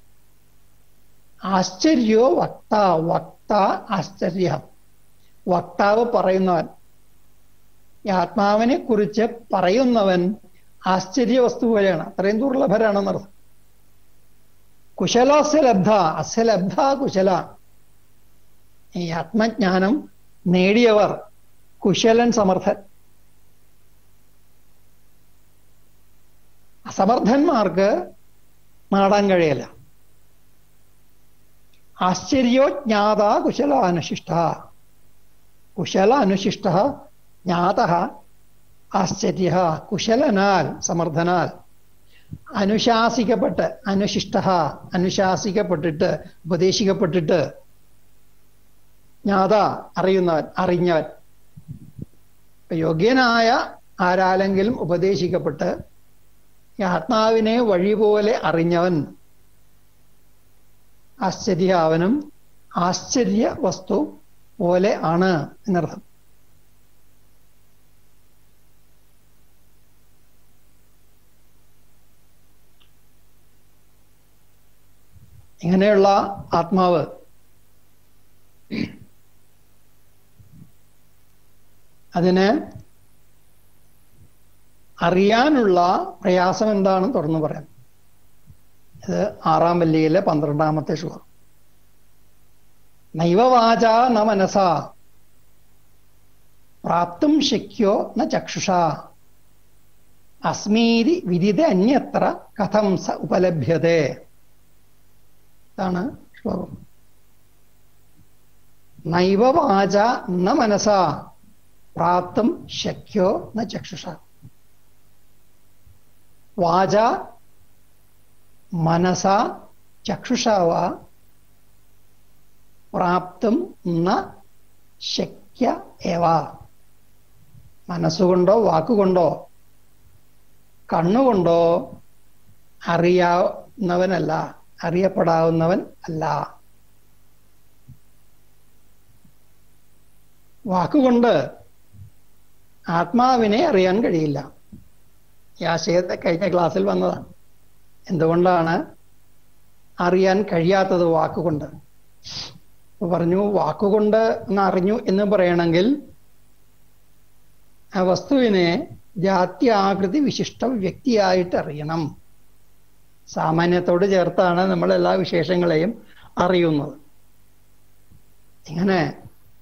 ആശ്ചര്യോ വക്ത വക്ത ആശ്ചര്യ വക്താവ് പറയുന്നവൻ ഈ ആത്മാവിനെ കുറിച്ച് പറയുന്നവൻ ആശ്ചര്യ വസ്തു പോലെയാണ് അത്രയും ദുർലഭരാണെന്നർത്ഥം കുശലോസ്യ ലബ്ധ അസ്യ ലബ്ധ കുശല ഈ ആത്മജ്ഞാനം നേടിയവർ കുശലൻ സമർത്ഥൻ അസമർത്ഥന്മാർക്ക് നാടാൻ കഴിയല്ല ആശ്ചര്യോ ജ്ഞാത കുശല അനുശിഷ്ട കുശല അനുശിഷ്ട ജ്ഞാത ആശ്ചര്യ കുശലനാൽ സമർത്ഥനാൽ അനുശാസിക്കപ്പെട്ട് അനുശിഷ്ട അനുശാസിക്കപ്പെട്ടിട്ട് ഉപദേശിക്കപ്പെട്ടിട്ട് ജ്ഞാത അറിയുന്നവൻ അറിഞ്ഞവൻ യോഗ്യനായ ആരാലെങ്കിലും ഉപദേശിക്കപ്പെട്ട് ഈ ആത്മാവിനെ വഴി പോലെ അറിഞ്ഞവൻ ആശ്ചര്യാവനും ആശ്ചര്യ വസ്തു പോലെ ആണ് എന്നർത്ഥം ഇങ്ങനെയുള്ള ആത്മാവ് അതിന് അറിയാനുള്ള പ്രയാസം എന്താണെന്ന് തുറന്നു പറയാം ഇത് ആറാം വല്ലിയിലെ പന്ത്രണ്ടാമത്തെ ശ്ലോകം നൈവവാച ന മനസ പ്രാപ്തും ശക്യോ ന ചക്ഷുഷ അസ്മീതി വിദിത അന്യത്ര കഥം സ ഉപലഭ്യതേ ഇതാണ് ശ്ലോകം നൈവ വാച ന മനസ പ്രാപ്തും ശക്യോ ന ചക്ഷുഷ വാച മനസ ചക്ഷുഷ വാ പ്രാപ്തും ന ശക്യ ഏവ മനസ്സുകൊണ്ടോ വാക്കുകൊണ്ടോ കണ്ണുകൊണ്ടോ അറിയാവുന്നവനല്ല അറിയപ്പെടാവുന്നവൻ അല്ല വാക്കുകൊണ്ട് ആത്മാവിനെ അറിയാൻ കഴിയില്ല ഈ ആശയത്തെ കഴിഞ്ഞ ക്ലാസ്സിൽ വന്നതാണ് എന്തുകൊണ്ടാണ് അറിയാൻ കഴിയാത്തത് വാക്കുകൊണ്ട് അപ്പൊ പറഞ്ഞു വാക്കുകൊണ്ട് ഒന്ന് അറിഞ്ഞു എന്ന് പറയണമെങ്കിൽ ആ വസ്തുവിനെ ജാത്യാകൃതി വിശിഷ്ട വ്യക്തിയായിട്ട് അറിയണം സാമാന്യത്തോട് ചേർത്താണ് നമ്മൾ എല്ലാ വിശേഷങ്ങളെയും അറിയുന്നത് ഇങ്ങനെ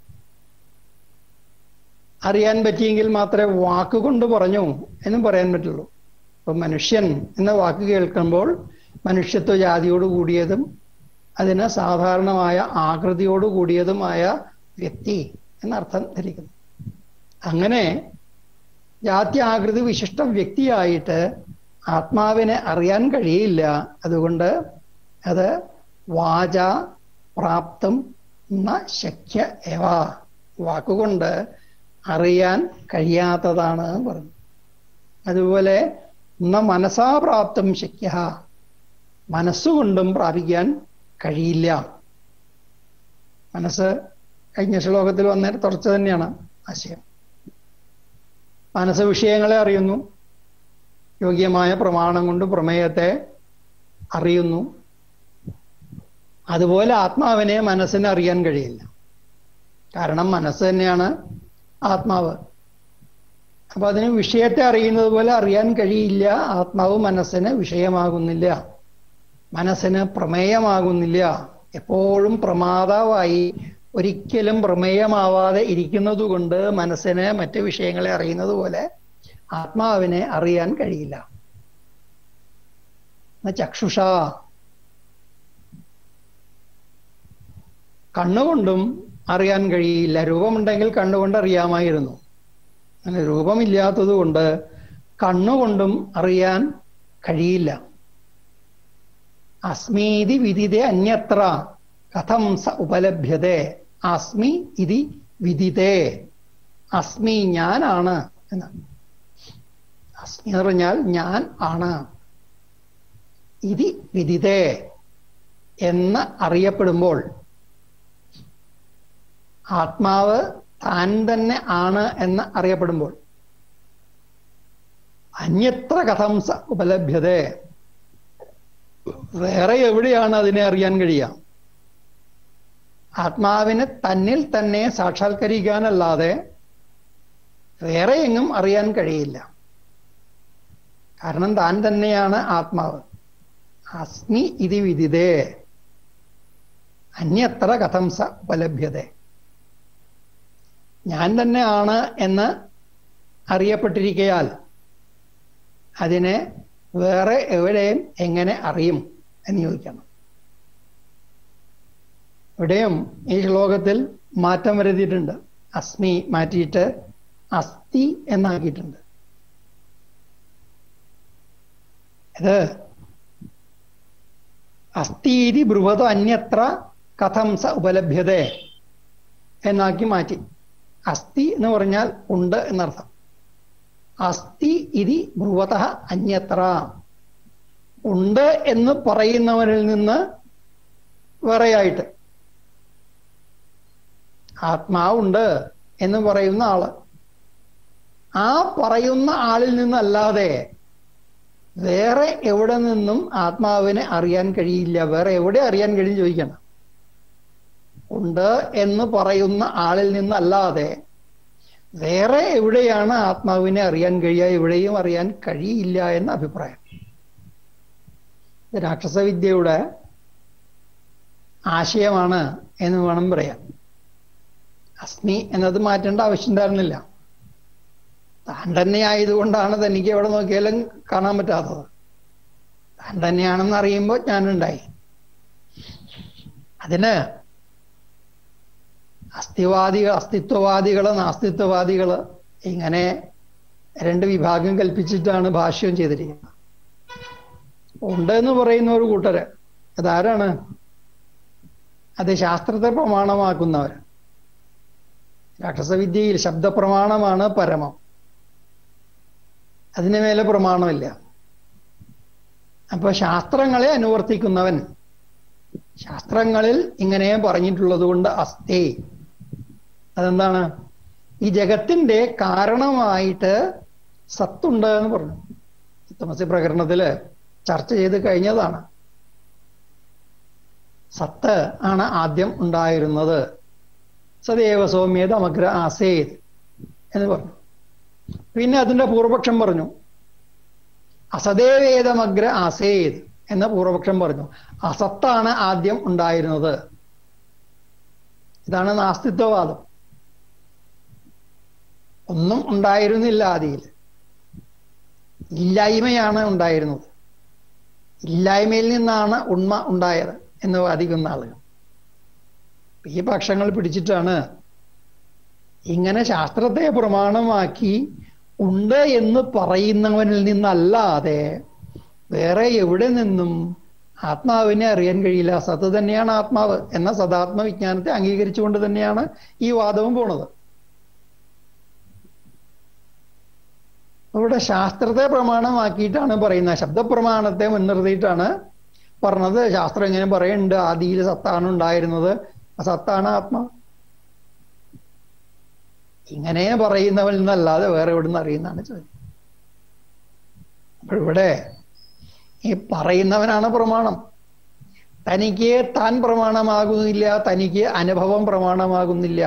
അറിയാൻ പറ്റിയെങ്കിൽ മാത്രമേ വാക്കുകൊണ്ട് പറഞ്ഞു എന്നും പറയാൻ പറ്റുള്ളൂ ഇപ്പൊ മനുഷ്യൻ എന്ന വാക്ക് കേൾക്കുമ്പോൾ മനുഷ്യത്വ ജാതിയോട് കൂടിയതും അതിന് സാധാരണമായ ആകൃതിയോട് കൂടിയതുമായ വ്യക്തി എന്നർത്ഥം ധരിക്കുന്നു അങ്ങനെ ജാതി ആകൃതി വിശിഷ്ട വ്യക്തിയായിട്ട് ആത്മാവിനെ അറിയാൻ കഴിയില്ല അതുകൊണ്ട് അത് വാച പ്രാപ്തം ന ശക്യ എവ വാക്കുകൊണ്ട് അറിയാൻ കഴിയാത്തതാണ് എന്ന് പറഞ്ഞു അതുപോലെ ന മനസാ പ്രാപ്തം ശക്യ മനസ്സുകൊണ്ടും പ്രാപിക്കാൻ കഴിയില്ല മനസ്സ് കഴിഞ്ഞ ശ്ലോകത്തിൽ വന്ന തുടർച്ച തന്നെയാണ് ആശയം മനസ്സ് വിഷയങ്ങളെ അറിയുന്നു യോഗ്യമായ പ്രമാണം കൊണ്ട് പ്രമേയത്തെ അറിയുന്നു അതുപോലെ ആത്മാവിനെ മനസ്സിനെ അറിയാൻ കഴിയില്ല കാരണം മനസ്സ് തന്നെയാണ് ആത്മാവ് അപ്പൊ അതിന് വിഷയത്തെ അറിയുന്നത് പോലെ അറിയാൻ കഴിയില്ല ആത്മാവ് മനസ്സിന് വിഷയമാകുന്നില്ല മനസ്സിന് പ്രമേയമാകുന്നില്ല എപ്പോഴും പ്രമാതാവായി ഒരിക്കലും പ്രമേയമാവാതെ ഇരിക്കുന്നത് കൊണ്ട് മനസ്സിന് മറ്റ് വിഷയങ്ങളെ അറിയുന്നത് പോലെ ആത്മാവിനെ അറിയാൻ കഴിയില്ല ചക്ഷുഷ കണ്ണുകൊണ്ടും അറിയാൻ കഴിയില്ല രൂപമുണ്ടെങ്കിൽ കണ്ണുകൊണ്ട് അറിയാമായിരുന്നു അങ്ങനെ രൂപമില്ലാത്തത് കൊണ്ട് കണ്ണുകൊണ്ടും അറിയാൻ കഴിയില്ല അസ്മീതി വിദിതേ അന്യത്ര കഥം സ ഉപലഭ്യതേ അസ്മി ഇതി വിദിതേ അസ്മി ഞാനാണ് എന്നാണ് അസ്മി എന്ന് പറഞ്ഞാൽ ഞാൻ ആണ് ഇതി വിദിതേ എന്ന് അറിയപ്പെടുമ്പോൾ ആത്മാവ് താൻ തന്നെ ആണ് എന്ന് അറിയപ്പെടുമ്പോൾ അന്യത്ര കഥം സ ഉപലഭ്യതേ വേറെ എവിടെയാണ് അതിനെ അറിയാൻ കഴിയുക ആത്മാവിനെ തന്നിൽ തന്നെ സാക്ഷാത്കരിക്കാനല്ലാതെ വേറെ എങ്ങും അറിയാൻ കഴിയില്ല കാരണം താൻ തന്നെയാണ് ആത്മാവ് അസ്മി ഇതി വിദിതേ അന്യത്ര കഥം സ ഉപലഭ്യത ഞാൻ തന്നെയാണ് എന്ന് അറിയപ്പെട്ടിരിക്കയാൽ അതിനെ വേറെ എവിടെയും എങ്ങനെ അറിയും എന്ന് ചോദിക്കണം ഇവിടെയും ഈ ശ്ലോകത്തിൽ മാറ്റം വരുത്തിയിട്ടുണ്ട് അസ്മി മാറ്റിയിട്ട് അസ്ഥി എന്നാക്കിയിട്ടുണ്ട് ഇത് അസ്ഥീതി ബ്രുവതോ അന്യത്ര കഥം സ ഉപലഭ്യത എന്നാക്കി മാറ്റി അസ്ഥി എന്ന് പറഞ്ഞാൽ ഉണ്ട് എന്നർത്ഥം അസ്ഥി ഇതി ബ്രുവത അന്യത്ര ഉണ്ട് എന്ന് പറയുന്നവരിൽ നിന്ന് വേറെയായിട്ട് ആത്മാവുണ്ട് എന്ന് പറയുന്ന ആള് ആ പറയുന്ന ആളിൽ നിന്നല്ലാതെ വേറെ എവിടെ നിന്നും ആത്മാവിനെ അറിയാൻ കഴിയില്ല വേറെ എവിടെ അറിയാൻ കഴിയും ചോദിക്കണം ഉണ്ട് എന്ന് പറയുന്ന ആളിൽ നിന്നല്ലാതെ വേറെ എവിടെയാണ് ആത്മാവിനെ അറിയാൻ കഴിയുക എവിടെയും അറിയാൻ കഴിയില്ല എന്ന അഭിപ്രായം ഇത് രാക്ഷസവിദ്യയുടെ ആശയമാണ് എന്ന് വേണം പറയാൻ അസ്മി എന്നത് മാറ്റേണ്ട ആവശ്യം ഉണ്ടായിരുന്നില്ല താൻ തന്നെ ആയതുകൊണ്ടാണ് തനിക്ക് എവിടെ നോക്കിയാലും കാണാൻ പറ്റാത്തത് താൻ തന്നെയാണെന്ന് അറിയുമ്പോൾ ഞാനുണ്ടായി അതിന് അസ്ഥിവാദികൾ അസ്തിത്വവാദികള് നാസ്തിത്വവാദികള് ഇങ്ങനെ രണ്ട് വിഭാഗം കൽപ്പിച്ചിട്ടാണ് ഭാഷ്യം ചെയ്തിരിക്കുന്നത് ഉണ്ട് എന്ന് പറയുന്ന ഒരു കൂട്ടര് അതാരാണ് അത് ശാസ്ത്രത്തെ പ്രമാണമാക്കുന്നവർ രാക്ഷസവിദ്യയിൽ ശബ്ദപ്രമാണമാണ് പരമം അതിന് മേലെ പ്രമാണമില്ല അപ്പൊ ശാസ്ത്രങ്ങളെ അനുവർത്തിക്കുന്നവൻ ശാസ്ത്രങ്ങളിൽ ഇങ്ങനെ പറഞ്ഞിട്ടുള്ളത് കൊണ്ട് അസ്ഥി അതെന്താണ് ഈ ജഗത്തിന്റെ കാരണമായിട്ട് സത്തുണ്ട് എന്ന് പറഞ്ഞു തമസി പ്രകരണത്തില് ചർച്ച ചെയ്ത് കഴിഞ്ഞതാണ് സത്ത് ആണ് ആദ്യം ഉണ്ടായിരുന്നത് സദേവ സൗമ്യത അമഗ്ര ആസേത് എന്ന് പറഞ്ഞു പിന്നെ അതിന്റെ പൂർവപക്ഷം പറഞ്ഞു അസദേവേദമഗ്ര ആസേത് എന്ന പൂർവപക്ഷം പറഞ്ഞു അസത്താണ് ആദ്യം ഉണ്ടായിരുന്നത് ഇതാണ് നാസ്തിത്വവാദം ഒന്നും ഉണ്ടായിരുന്നില്ല ആദിയിൽ ഇല്ലായ്മയാണ് ഉണ്ടായിരുന്നത് ഇല്ലായ്മയിൽ നിന്നാണ് ഉണ്മ ഉണ്ടായത് എന്ന് വാദിക്കുന്ന ആളുകൾ ഈ പക്ഷങ്ങൾ പിടിച്ചിട്ടാണ് ഇങ്ങനെ ശാസ്ത്രത്തെ പ്രമാണമാക്കി ഉണ്ട് എന്ന് പറയുന്നവനിൽ നിന്നല്ലാതെ വേറെ എവിടെ നിന്നും ആത്മാവിനെ അറിയാൻ കഴിയില്ല സത്ത് തന്നെയാണ് ആത്മാവ് എന്ന സദാത്മ വിജ്ഞാനത്തെ അംഗീകരിച്ചുകൊണ്ട് തന്നെയാണ് ഈ വാദവും പോണത് അവിടെ ശാസ്ത്രത്തെ പ്രമാണമാക്കിയിട്ടാണ് പറയുന്നത് ശബ്ദപ്രമാണത്തെ മുൻനിർത്തിയിട്ടാണ് പറഞ്ഞത് ശാസ്ത്രം ഇങ്ങനെ പറയുന്നുണ്ട് ആദിയിൽ സത്താണ് ഉണ്ടായിരുന്നത് ആ സത്താണ് ആത്മാ ഇങ്ങനെ പറയുന്നവനിൽ നിന്നല്ലാതെ വേറെ എവിടെ നിന്ന് അറിയുന്നതാണ് ചോദ്യം അപ്പോൾ ഇവിടെ ഈ പറയുന്നവനാണ് പ്രമാണം തനിക്ക് താൻ പ്രമാണമാകുന്നില്ല തനിക്ക് അനുഭവം പ്രമാണമാകുന്നില്ല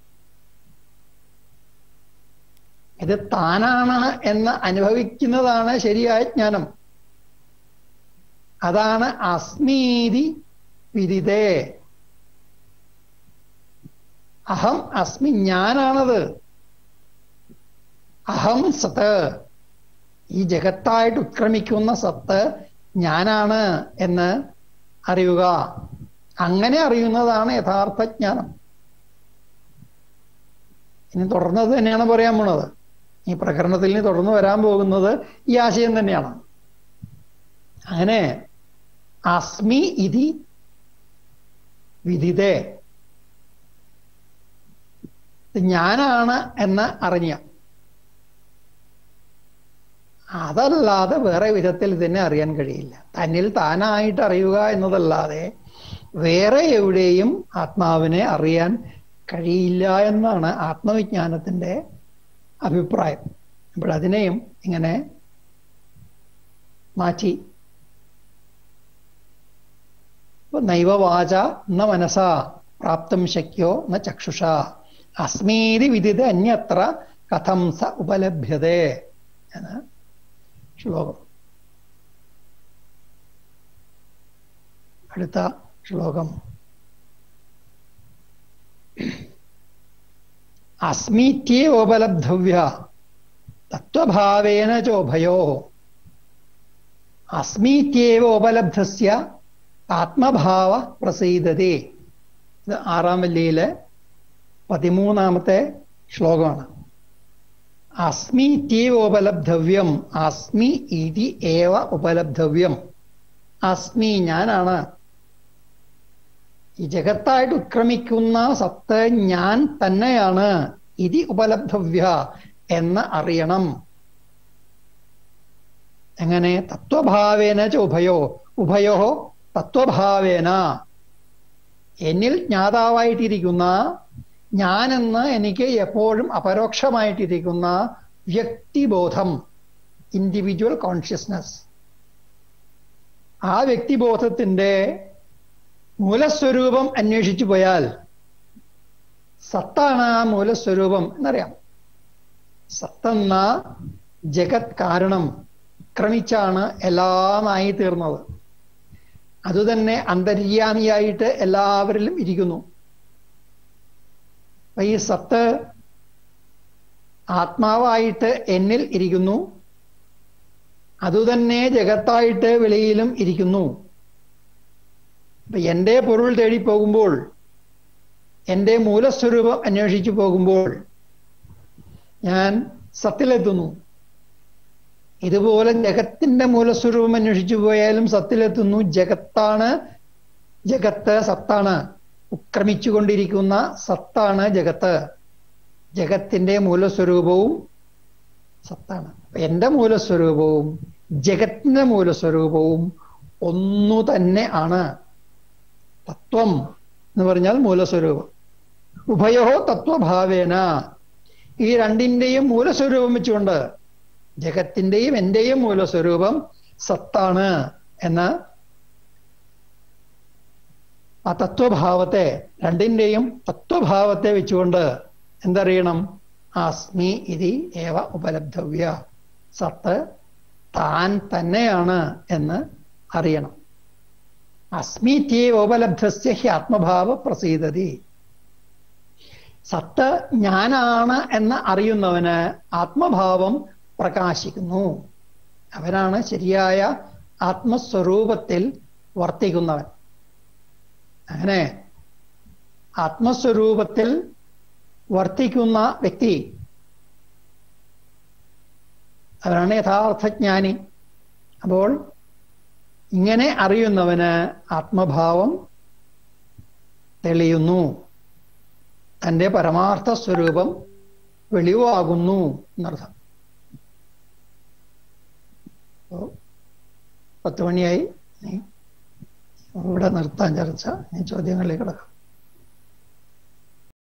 ഇത് താനാണ് എന്ന് അനുഭവിക്കുന്നതാണ് ശരിയായ ജ്ഞാനം അതാണ് അസ്മീതി വിദിതേ അഹം അസ്മി ഞാനാണത് അഹം സത്ത് ഈ ജഗത്തായിട്ട് ഉത്ക്രമിക്കുന്ന സത്ത് ഞാനാണ് എന്ന് അറിയുക അങ്ങനെ അറിയുന്നതാണ് യഥാർത്ഥ ജ്ഞാനം ഇനി തുടർന്നത് തന്നെയാണ് പറയാൻ പോണത് ഈ പ്രകരണത്തിൽ നിന്ന് തുടർന്ന് വരാൻ പോകുന്നത് ഈ ആശയം തന്നെയാണ് അങ്ങനെ അസ്മി ഇതി വിദിതേ ഞാനാണ് എന്ന് അറിഞ്ഞ അതല്ലാതെ വേറെ വിധത്തിൽ ഇതിനെ അറിയാൻ കഴിയില്ല തന്നിൽ താനായിട്ട് അറിയുക എന്നതല്ലാതെ വേറെ എവിടെയും ആത്മാവിനെ അറിയാൻ കഴിയില്ല എന്നാണ് ആത്മവിജ്ഞാനത്തിന്റെ അഭിപ്രായം അപ്പോൾ അതിനെയും ഇങ്ങനെ മാറ്റി നൈവ വാച ന മനസ പ്രാപ്തം ശക്യോ ന ചക്ഷുഷ അസ്മീതി വിദിത അന്യത്ര കഥം സ ഉപലഭ്യതേ എന്ന് ശ്ലോകം അടുത്ത ശ്ലോകം അസ്മീത്യേവോപലബ്ധവ്യ തത്വഭാവേന ചോഭയോ അസ്മീത്യേവോപലബ്ധസ്യ ആത്മഭാവ പ്രസീദതി ഇത് ആറാം വല്ലിയിലെ പതിമൂന്നാമത്തെ ശ്ലോകമാണ് അസ്മീത്യേവ ഉപലബ്ധവ്യം അസ്മി ഇതി ഏവ ഉപലബ്ധവ്യം അസ്മി ഞാനാണ് ഈ ജഗത്തായിട്ട് ഉത്ക്രമിക്കുന്ന സത്ത് ഞാൻ തന്നെയാണ് ഇതി ഉപലബ്ധവ്യ എന്ന് അറിയണം എങ്ങനെ തത്വഭാവേന ച ഉഭയോ ഉഭയോ തത്വഭാവേന എന്നിൽ ജ്ഞാതാവായിട്ടിരിക്കുന്ന ഞാനെന്ന് എനിക്ക് എപ്പോഴും അപരോക്ഷമായിട്ടിരിക്കുന്ന വ്യക്തിബോധം ഇൻഡിവിജ്വൽ കോൺഷ്യസ്നസ് ആ വ്യക്തിബോധത്തിന്റെ മൂലസ്വരൂപം അന്വേഷിച്ചു പോയാൽ സത്താണ് ആ മൂലസ്വരൂപം എന്നറിയാം സത്തെന്ന ജഗത് കാരണം ക്രമിച്ചാണ് എല്ലാമായി തീർന്നത് അതുതന്നെ അന്തര്യാമിയായിട്ട് എല്ലാവരിലും ഇരിക്കുന്നു അപ്പൊ ഈ സത്ത് ആത്മാവായിട്ട് എന്നിൽ ഇരിക്കുന്നു അതുതന്നെ ജഗത്തായിട്ട് വെളിയിലും ഇരിക്കുന്നു അപ്പൊ എൻ്റെ പൊരുൾ തേടി പോകുമ്പോൾ എൻ്റെ മൂലസ്വരൂപം അന്വേഷിച്ചു പോകുമ്പോൾ ഞാൻ സത്തിലെത്തുന്നു ഇതുപോലെ ജഗത്തിന്റെ മൂലസ്വരൂപം അന്വേഷിച്ചു പോയാലും സത്തിലെത്തുന്നു ജഗത്താണ് ജഗത്ത് സത്താണ് ഉക്രമിച്ചുകൊണ്ടിരിക്കുന്ന സത്താണ് ജഗത്ത് ജഗത്തിന്റെ മൂലസ്വരൂപവും സത്താണ് എന്റെ മൂലസ്വരൂപവും ജഗത്തിന്റെ മൂലസ്വരൂപവും ഒന്നു തന്നെ ആണ് തത്വം എന്ന് പറഞ്ഞാൽ മൂലസ്വരൂപം ഉഭയോ തത്വഭാവേന ഈ രണ്ടിന്റെയും മൂലസ്വരൂപം വെച്ചുകൊണ്ട് ജഗത്തിന്റെയും എന്റെയും മൂലസ്വരൂപം സത്താണ് എന്ന ആ തത്വഭാവത്തെ രണ്ടിന്റെയും തത്വഭാവത്തെ വെച്ചുകൊണ്ട് എന്തറിയണം അസ്മി ഇതി ഏവ ഉപലബ്ധവ്യ സത്ത് താൻ തന്നെയാണ് എന്ന് അറിയണം അസ്മിത്യേവ ഉപലബ്ധസ്യ ഹി ആത്മഭാവ പ്രസീതതി സത്ത് ഞാനാണ് എന്ന് അറിയുന്നവന് ആത്മഭാവം പ്രകാശിക്കുന്നു അവനാണ് ശരിയായ ആത്മസ്വരൂപത്തിൽ വർത്തിക്കുന്നവൻ അങ്ങനെ ആത്മസ്വരൂപത്തിൽ വർത്തിക്കുന്ന വ്യക്തി അവനാണ് യഥാർത്ഥ ജ്ഞാനി അപ്പോൾ ഇങ്ങനെ അറിയുന്നവന് ആത്മഭാവം തെളിയുന്നു തൻ്റെ പരമാർത്ഥ സ്വരൂപം വെളിവാകുന്നു എന്നർത്ഥം പത്ത് മണിയായി ഇവിടെ നിർത്താൻ ചർച്ച ഇനി ചോദ്യങ്ങളിലേക്ക് കിടക്കാം